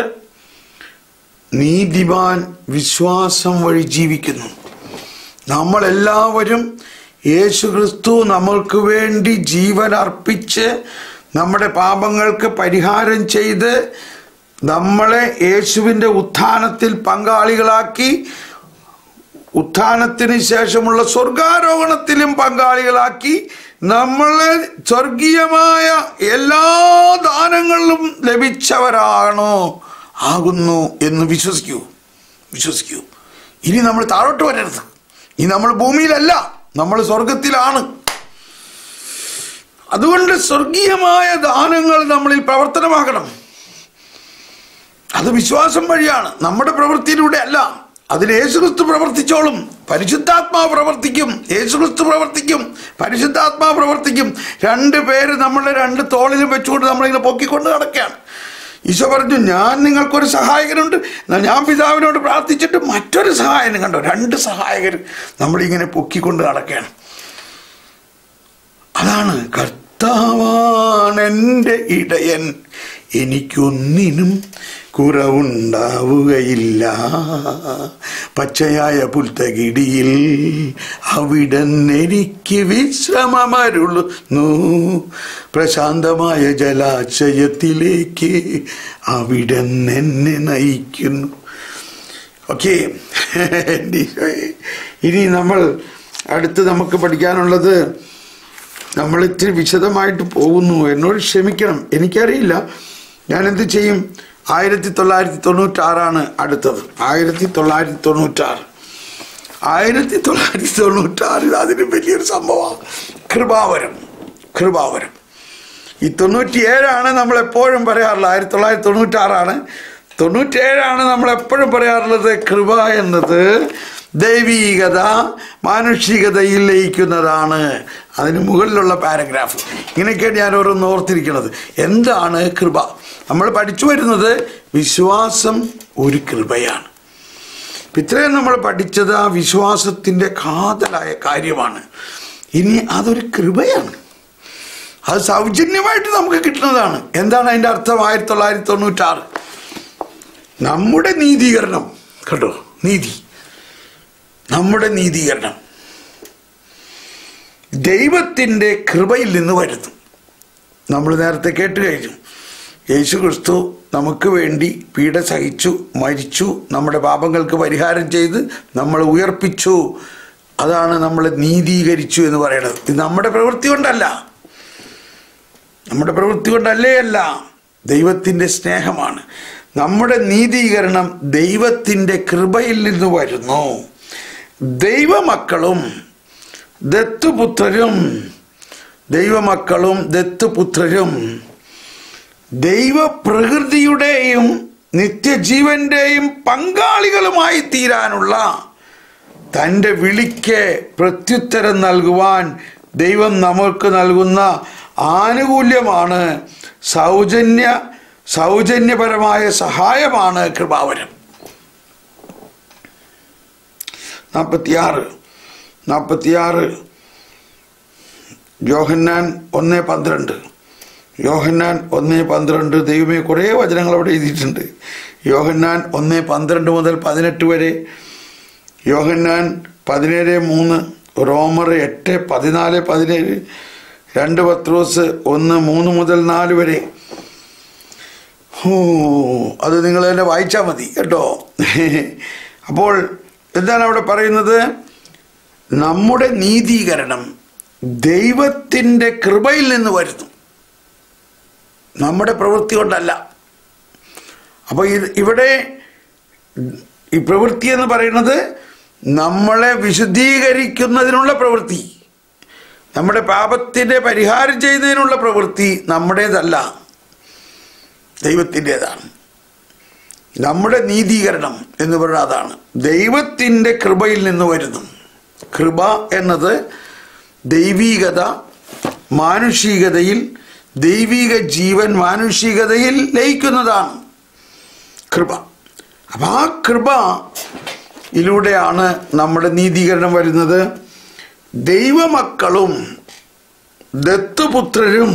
നീതിമാൻ വിശ്വാസം വഴി ജീവിക്കുന്നു നമ്മളെല്ലാവരും യേശു ക്രിസ്തു നമ്മൾക്ക് വേണ്ടി ജീവൻ അർപ്പിച്ച് നമ്മുടെ പാപങ്ങൾക്ക് പരിഹാരം ചെയ്ത് നമ്മളെ യേശുവിൻ്റെ ഉത്ഥാനത്തിൽ പങ്കാളികളാക്കി ഉത്ഥാനത്തിന് ശേഷമുള്ള സ്വർഗാരോഹണത്തിലും പങ്കാളികളാക്കി നമ്മളെ സ്വർഗീയമായ എല്ലാ ദാനങ്ങളിലും ലഭിച്ചവരാണോ ആകുന്നു എന്ന് വിശ്വസിക്കൂ വിശ്വസിക്കൂ ഇനി നമ്മൾ താഴോട്ട് വരരുത് ഇനി നമ്മൾ ഭൂമിയിലല്ല നമ്മൾ സ്വർഗത്തിലാണ് അതുകൊണ്ട് സ്വർഗീയമായ ദാനങ്ങൾ നമ്മളിൽ പ്രവർത്തനമാകണം അത് വിശ്വാസം വഴിയാണ് നമ്മുടെ പ്രവൃത്തിയിലൂടെ അല്ല അതിന് യേശുക്രിസ്തു പ്രവർത്തിച്ചോളും പരിശുദ്ധാത്മാവ് പ്രവർത്തിക്കും യേശുക്രിസ്തു പ്രവർത്തിക്കും പരിശുദ്ധാത്മാവ് പ്രവർത്തിക്കും രണ്ട് പേര് നമ്മളെ രണ്ട് തോളിലും വെച്ചുകൊണ്ട് നമ്മളിങ്ങനെ പൊക്കിക്കൊണ്ട് നടക്കുകയാണ് ഈശോ പറഞ്ഞു ഞാൻ നിങ്ങൾക്കൊരു സഹായകനുണ്ട് എന്നാൽ ഞാൻ പിതാവിനോട് പ്രാർത്ഥിച്ചിട്ട് മറ്റൊരു സഹായനും കണ്ടോ രണ്ട് സഹായകർ നമ്മളിങ്ങനെ പൊക്കിക്കൊണ്ട് നടക്കുകയാണ് അതാണ് കർത്താവാണ് എൻ്റെ ഇടയൻ എനിക്കൊന്നിനും കുറവുണ്ടാവുകയില്ല പച്ചയായ പുൽത്തകിടിയിൽ അവിടന്നെനിക്ക് വിശ്രമമരുളുന്നു പ്രശാന്തമായ ജലാശയത്തിലേക്ക് അവിടന്നെന്നെ നയിക്കുന്നു ഓക്കെ ഇനി നമ്മൾ അടുത്ത് നമുക്ക് പഠിക്കാനുള്ളത് നമ്മൾ ഇത്തിരി വിശദമായിട്ട് പോകുന്നു എന്നോട് ക്ഷമിക്കണം എനിക്കറിയില്ല ഞാൻ എന്ത് ചെയ്യും ആയിരത്തി തൊള്ളായിരത്തി തൊണ്ണൂറ്റാറാണ് അടുത്തത് ആയിരത്തി തൊള്ളായിരത്തി തൊണ്ണൂറ്റാറ് ആയിരത്തി തൊള്ളായിരത്തി തൊണ്ണൂറ്റാറിൽ അതിന് വലിയൊരു സംഭവമാണ് കൃപാവരം കൃപാവരം ഈ തൊണ്ണൂറ്റിയേഴാണ് നമ്മൾ എപ്പോഴും പറയാറുള്ളത് ആയിരത്തി തൊള്ളായിരത്തി തൊണ്ണൂറ്റാറാണ് തൊണ്ണൂറ്റേഴാണ് നമ്മൾ എപ്പോഴും പറയാറുള്ളത് കൃപ എന്നത് ദൈവീകത മാനുഷികതയിൽ ലയിക്കുന്നതാണ് അതിന് മുകളിലുള്ള പാരഗ്രാഫ് ഇങ്ങനെയൊക്കെയാണ് ഞാൻ ഓരോന്ന് ഓർത്തിരിക്കുന്നത് എന്താണ് കൃപ നമ്മൾ പഠിച്ചു വരുന്നത് വിശ്വാസം ഒരു കൃപയാണ് ഇപ്പം ഇത്രയും നമ്മൾ പഠിച്ചത് ആ വിശ്വാസത്തിൻ്റെ കാതലായ കാര്യമാണ് ഇനി അതൊരു കൃപയാണ് അത് സൗജന്യമായിട്ട് നമുക്ക് കിട്ടുന്നതാണ് എന്താണ് അതിൻ്റെ അർത്ഥം ആയിരത്തി തൊള്ളായിരത്തി തൊണ്ണൂറ്റാറ് നമ്മുടെ നീതീകരണം കേട്ടോ നീതി നമ്മുടെ നീതീകരണം ദൈവത്തിൻ്റെ കൃപയിൽ നിന്ന് വരുന്നു നമ്മൾ നേരത്തെ കേട്ട് കഴിഞ്ഞു യേശു ക്രിസ്തു നമുക്ക് വേണ്ടി പീഡ സഹിച്ചു മരിച്ചു നമ്മുടെ പാപങ്ങൾക്ക് പരിഹാരം ചെയ്ത് നമ്മളെ ഉയർപ്പിച്ചു അതാണ് നമ്മൾ നീതീകരിച്ചു എന്ന് പറയുന്നത് ഇത് നമ്മുടെ പ്രവൃത്തി കൊണ്ടല്ല നമ്മുടെ പ്രവൃത്തി കൊണ്ടല്ലേ അല്ല ദൈവത്തിൻ്റെ സ്നേഹമാണ് നമ്മുടെ നീതീകരണം ദൈവത്തിൻ്റെ കൃപയിൽ നിന്ന് വരുന്നു ദൈവമക്കളും ദത്തുപുത്രരും ദൈവമക്കളും ദത്തുപുത്രരും ദൈവപ്രകൃതിയുടെയും നിത്യജീവന്റെയും പങ്കാളികളുമായി തീരാനുള്ള തൻ്റെ വിളിക്ക് പ്രത്യുത്തരം നൽകുവാൻ ദൈവം നമുക്ക് നൽകുന്ന ആനുകൂല്യമാണ് സൗജന്യ സൗജന്യപരമായ സഹായമാണ് കൃപാവരം നാൽപ്പത്തിയാറ് നാൽപ്പത്തിയാറ് യോഹന്നാൻ ഒന്ന് പന്ത്രണ്ട് യോഹന്നാൻ ഒന്ന് പന്ത്രണ്ട് ദൈവമേ കുറേ വചനങ്ങൾ അവിടെ എഴുതിയിട്ടുണ്ട് യോഹന്നാൻ ഒന്ന് പന്ത്രണ്ട് മുതൽ പതിനെട്ട് വരെ യോഹന്നാൻ പതിനേഴ് മൂന്ന് റോമർ എട്ട് പതിനാല് പതിനേഴ് രണ്ട് പത്രോസ് ഒന്ന് മൂന്ന് മുതൽ നാല് വരെ ഓ അത് നിങ്ങൾ തന്നെ വായിച്ചാൽ മതി കേട്ടോ അപ്പോൾ എന്താണ് അവിടെ പറയുന്നത് നമ്മുടെ നീതീകരണം ദൈവത്തിൻ്റെ കൃപയിൽ നിന്ന് വരുന്നു നമ്മുടെ പ്രവൃത്തി കൊണ്ടല്ല അപ്പോൾ ഇത് ഇവിടെ ഈ പ്രവൃത്തി എന്ന് പറയുന്നത് നമ്മളെ വിശുദ്ധീകരിക്കുന്നതിനുള്ള പ്രവൃത്തി നമ്മുടെ പാപത്തിൻ്റെ പരിഹാരം ചെയ്യുന്നതിനുള്ള പ്രവൃത്തി നമ്മുടേതല്ല ദൈവത്തിൻ്റെതാണ് നമ്മുടെ നീതീകരണം എന്ന് പറയുന്നത് അതാണ് ദൈവത്തിൻ്റെ കൃപയിൽ നിന്ന് വരുന്നു കൃപ എന്നത് ദൈവീകത മാനുഷികതയിൽ ദൈവിക ജീവൻ മാനുഷികതയിൽ ലയിക്കുന്നതാണ് കൃപ അപ്പം ആ കൃപയിലൂടെയാണ് നമ്മുടെ നീതീകരണം വരുന്നത് ദൈവമക്കളും ദത്തുപുത്രരും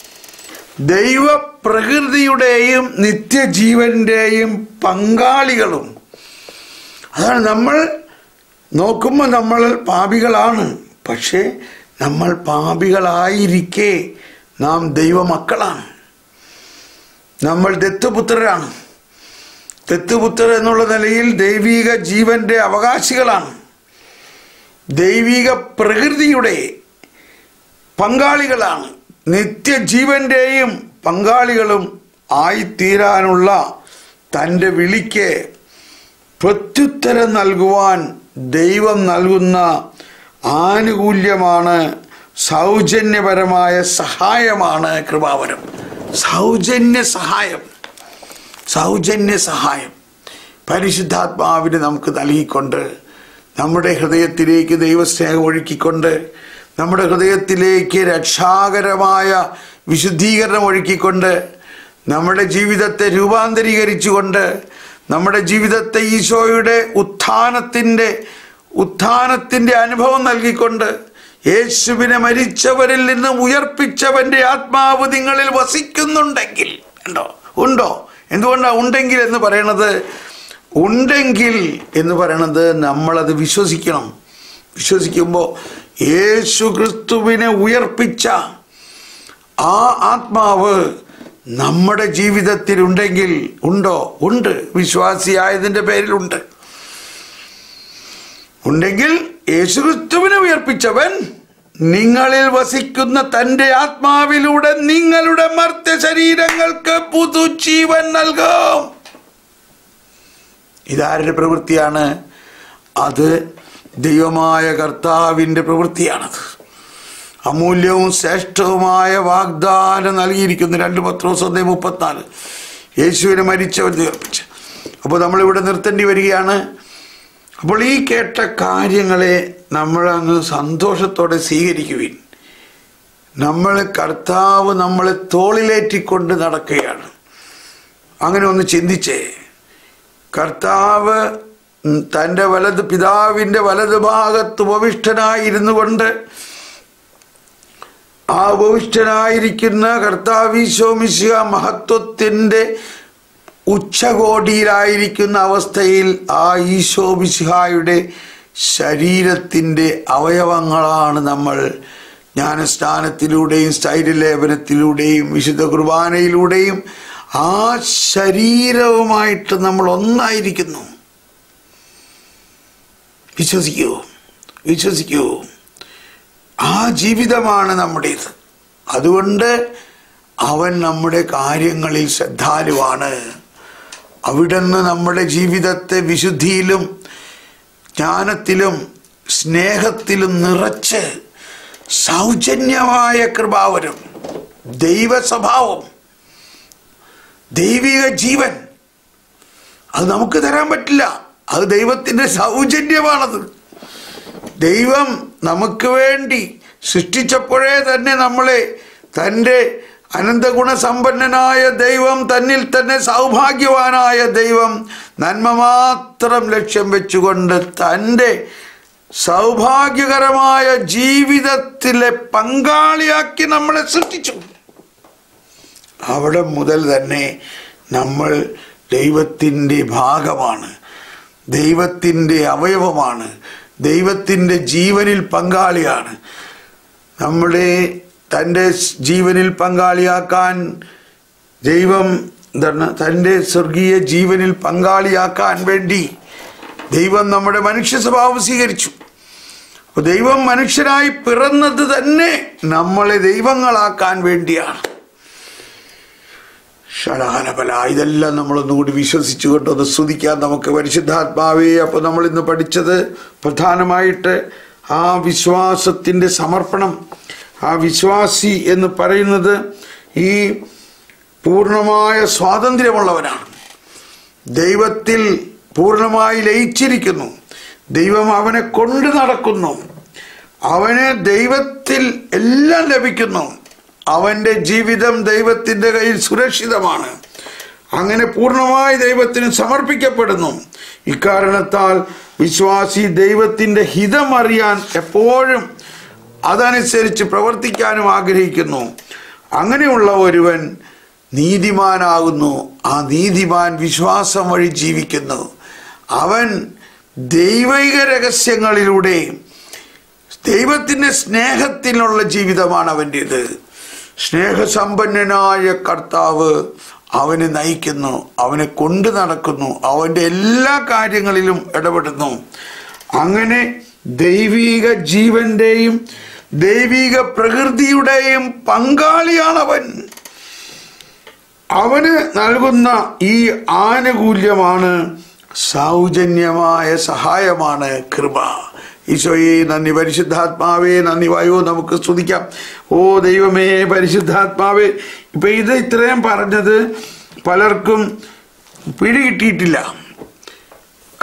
ദൈവപ്രകൃതിയുടെയും നിത്യജീവന്റെയും പങ്കാളികളും അതാണ് നമ്മൾ നോക്കുമ്പോൾ നമ്മൾ പാപികളാണ് പക്ഷേ നമ്മൾ പാപികളായിരിക്കെ നാം ദൈവമക്കളാണ് നമ്മൾ ദത്തുപുത്രരാണ് ദത്തുപുത്രർ എന്നുള്ള നിലയിൽ ദൈവിക ജീവന്റെ അവകാശികളാണ് ദൈവിക പ്രകൃതിയുടെ പങ്കാളികളാണ് നിത്യജീവന്റെയും പങ്കാളികളും ആയിത്തീരാനുള്ള തൻ്റെ വിളിക്ക് പ്രത്യുത്തരം നൽകുവാൻ ദൈവം നൽകുന്ന ആനുകൂല്യമാണ് സൗജന്യപരമായ സഹായമാണ് കൃപാവരം സൗജന്യ സഹായം സൗജന്യ സഹായം പരിശുദ്ധാത്മാവിനെ നമുക്ക് നൽകിക്കൊണ്ട് നമ്മുടെ ഹൃദയത്തിലേക്ക് ദൈവസ്നേഹം ഒഴുക്കിക്കൊണ്ട് നമ്മുടെ ഹൃദയത്തിലേക്ക് രക്ഷാകരമായ വിശുദ്ധീകരണം ഒഴുക്കിക്കൊണ്ട് നമ്മുടെ ജീവിതത്തെ രൂപാന്തരീകരിച്ചുകൊണ്ട് നമ്മുടെ ജീവിതത്തെ ഈശോയുടെ ഉത്ഥാനത്തിൻ്റെ ഉത്ഥാനത്തിൻ്റെ അനുഭവം നൽകിക്കൊണ്ട് യേശുവിനെ മരിച്ചവരിൽ നിന്ന് ഉയർപ്പിച്ചവന്റെ ആത്മാവ് നിങ്ങളിൽ വസിക്കുന്നുണ്ടെങ്കിൽ ഉണ്ടോ ഉണ്ടോ എന്തുകൊണ്ടാണ് ഉണ്ടെങ്കിൽ എന്ന് പറയണത് ഉണ്ടെങ്കിൽ എന്ന് പറയണത് നമ്മളത് വിശ്വസിക്കണം വിശ്വസിക്കുമ്പോൾ യേശു ക്രിസ്തുവിനെ ഉയർപ്പിച്ച ആ ആത്മാവ് നമ്മുടെ ജീവിതത്തിൽ ഉണ്ടെങ്കിൽ ഉണ്ടോ ഉണ്ട് വിശ്വാസിയായതിൻ്റെ പേരിലുണ്ട് ഉണ്ടെങ്കിൽ യേശുക്രിസ്തുവിനെ ഉയർപ്പിച്ചവൻ നിങ്ങളിൽ വസിക്കുന്ന തൻ്റെ ആത്മാവിലൂടെ നിങ്ങളുടെ മർത്യ ശരീരങ്ങൾക്ക് പുതുജീവൻ നൽകും ഇതാരുടെ പ്രവൃത്തിയാണ് അത് ദൈവമായ കർത്താവിൻ്റെ പ്രവൃത്തിയാണത് അമൂല്യവും ശ്രേഷ്ഠവുമായ വാഗ്ദാനം നൽകിയിരിക്കുന്നു രണ്ട് പത്രോസ് ഒന്നേ മുപ്പത്തിനാല് യേശുവിനെ മരിച്ചവർ തീർപ്പിച്ച് അപ്പോൾ നമ്മളിവിടെ നിർത്തേണ്ടി വരികയാണ് അപ്പോൾ ഈ കേട്ട കാര്യങ്ങളെ നമ്മൾ അങ്ങ് സന്തോഷത്തോടെ സ്വീകരിക്കുവിൻ നമ്മൾ കർത്താവ് നമ്മളെ തോളിലേറ്റിക്കൊണ്ട് നടക്കുകയാണ് അങ്ങനെ ഒന്ന് ചിന്തിച്ചേ കർത്താവ് തൻ്റെ വലത് പിതാവിൻ്റെ വലത് ഭാഗത്ത് ഉപവിഷ്ടനായിരുന്നു കൊണ്ട് ആ ഉപവിഷ്ടനായിരിക്കുന്ന കർത്താവിശോമിശിക മഹത്വത്തിൻ്റെ ഉച്ചകോടിയിലായിരിക്കുന്ന അവസ്ഥയിൽ ആ ഈശോ മിശിഹായുടെ ശരീരത്തിൻ്റെ അവയവങ്ങളാണ് നമ്മൾ ജ്ഞാനസ്നാനത്തിലൂടെയും സ്ഥൈര്യലേപനത്തിലൂടെയും വിശുദ്ധ കുർബാനയിലൂടെയും ആ ശരീരവുമായിട്ട് നമ്മൾ ഒന്നായിരിക്കുന്നു വിശ്വസിക്കൂ വിശ്വസിക്കൂ ആ ജീവിതമാണ് നമ്മുടേത് അതുകൊണ്ട് അവൻ നമ്മുടെ കാര്യങ്ങളിൽ ശ്രദ്ധാലുവാണ് അവിടുന്ന് നമ്മുടെ ജീവിതത്തെ വിശുദ്ധിയിലും ജ്ഞാനത്തിലും സ്നേഹത്തിലും നിറച്ച് സൗജന്യമായ കൃപാവരം ദൈവ സ്വഭാവം ദൈവിക ജീവൻ അത് നമുക്ക് തരാൻ പറ്റില്ല അത് ദൈവത്തിൻ്റെ സൗജന്യമാണത് ദൈവം നമുക്ക് വേണ്ടി സൃഷ്ടിച്ചപ്പോഴേ തന്നെ നമ്മളെ തൻ്റെ അനന്തഗുണസമ്പന്നനായ ദൈവം തന്നിൽ തന്നെ സൗഭാഗ്യവാനായ ദൈവം നന്മ മാത്രം ലക്ഷ്യം വെച്ചുകൊണ്ട് തൻ്റെ സൗഭാഗ്യകരമായ ജീവിതത്തിലെ പങ്കാളിയാക്കി നമ്മളെ സൃഷ്ടിച്ചു അവിടെ മുതൽ തന്നെ നമ്മൾ ദൈവത്തിൻ്റെ ഭാഗമാണ് ദൈവത്തിൻ്റെ അവയവമാണ് ദൈവത്തിൻ്റെ ജീവനിൽ പങ്കാളിയാണ് നമ്മുടെ തൻ്റെ ജീവനിൽ പങ്കാളിയാക്കാൻ ദൈവം എന്താണ് തൻ്റെ സ്വർഗീയ ജീവനിൽ പങ്കാളിയാക്കാൻ വേണ്ടി ദൈവം നമ്മുടെ മനുഷ്യ സ്വഭാവം സ്വീകരിച്ചു അപ്പോൾ ദൈവം മനുഷ്യനായി പിറന്നത് തന്നെ നമ്മളെ ദൈവങ്ങളാക്കാൻ വേണ്ടിയാണ് ഷടാനബല ഇതെല്ലാം നമ്മളൊന്നുകൂടി വിശ്വസിച്ചുകൊണ്ട് ഒന്ന് സ്തുതിക്കാൻ നമുക്ക് പരിശുദ്ധാത്മാവേ അപ്പോൾ നമ്മൾ ഇന്ന് പഠിച്ചത് പ്രധാനമായിട്ട് ആ വിശ്വാസത്തിൻ്റെ സമർപ്പണം ആ വിശ്വാസി എന്ന് പറയുന്നത് ഈ പൂർണ്ണമായ സ്വാതന്ത്ര്യമുള്ളവനാണ് ദൈവത്തിൽ പൂർണ്ണമായി ലയിച്ചിരിക്കുന്നു ദൈവം അവനെ കൊണ്ടു നടക്കുന്നു അവന് ദൈവത്തിൽ എല്ലാം ലഭിക്കുന്നു അവൻ്റെ ജീവിതം ദൈവത്തിൻ്റെ കയ്യിൽ സുരക്ഷിതമാണ് അങ്ങനെ പൂർണ്ണമായി ദൈവത്തിന് സമർപ്പിക്കപ്പെടുന്നു ഇക്കാരണത്താൽ വിശ്വാസി ദൈവത്തിൻ്റെ ഹിതം അറിയാൻ എപ്പോഴും അതനുസരിച്ച് പ്രവർത്തിക്കാനും ആഗ്രഹിക്കുന്നു അങ്ങനെയുള്ള ഒരുവൻ നീതിമാനാകുന്നു ആ നീതിമാൻ വിശ്വാസം വഴി ജീവിക്കുന്നു അവൻ ദൈവിക രഹസ്യങ്ങളിലൂടെ ദൈവത്തിൻ്റെ സ്നേഹത്തിനുള്ള ജീവിതമാണ് അവൻ്റേത് സ്നേഹസമ്പന്നനായ കർത്താവ് അവനെ നയിക്കുന്നു അവനെ കൊണ്ടു നടക്കുന്നു അവൻ്റെ എല്ലാ കാര്യങ്ങളിലും ഇടപെടുന്നു അങ്ങനെ ദൈവിക ജീവന്റെയും ദൈവിക പ്രകൃതിയുടെയും പങ്കാളിയാണവൻ അവന് നൽകുന്ന ഈ ആനുകൂല്യമാണ് സൗജന്യമായ സഹായമാണ് കൃപ ഈശോയെ നന്ദി പരിശുദ്ധാത്മാവേ നന്ദി വായോ നമുക്ക് സ്തുതിക്കാം ഓ ദൈവമേ പരിശുദ്ധാത്മാവേ ഇപ്പൊ ഇത് ഇത്രയും പറഞ്ഞത് പലർക്കും പിടികിട്ടിയിട്ടില്ല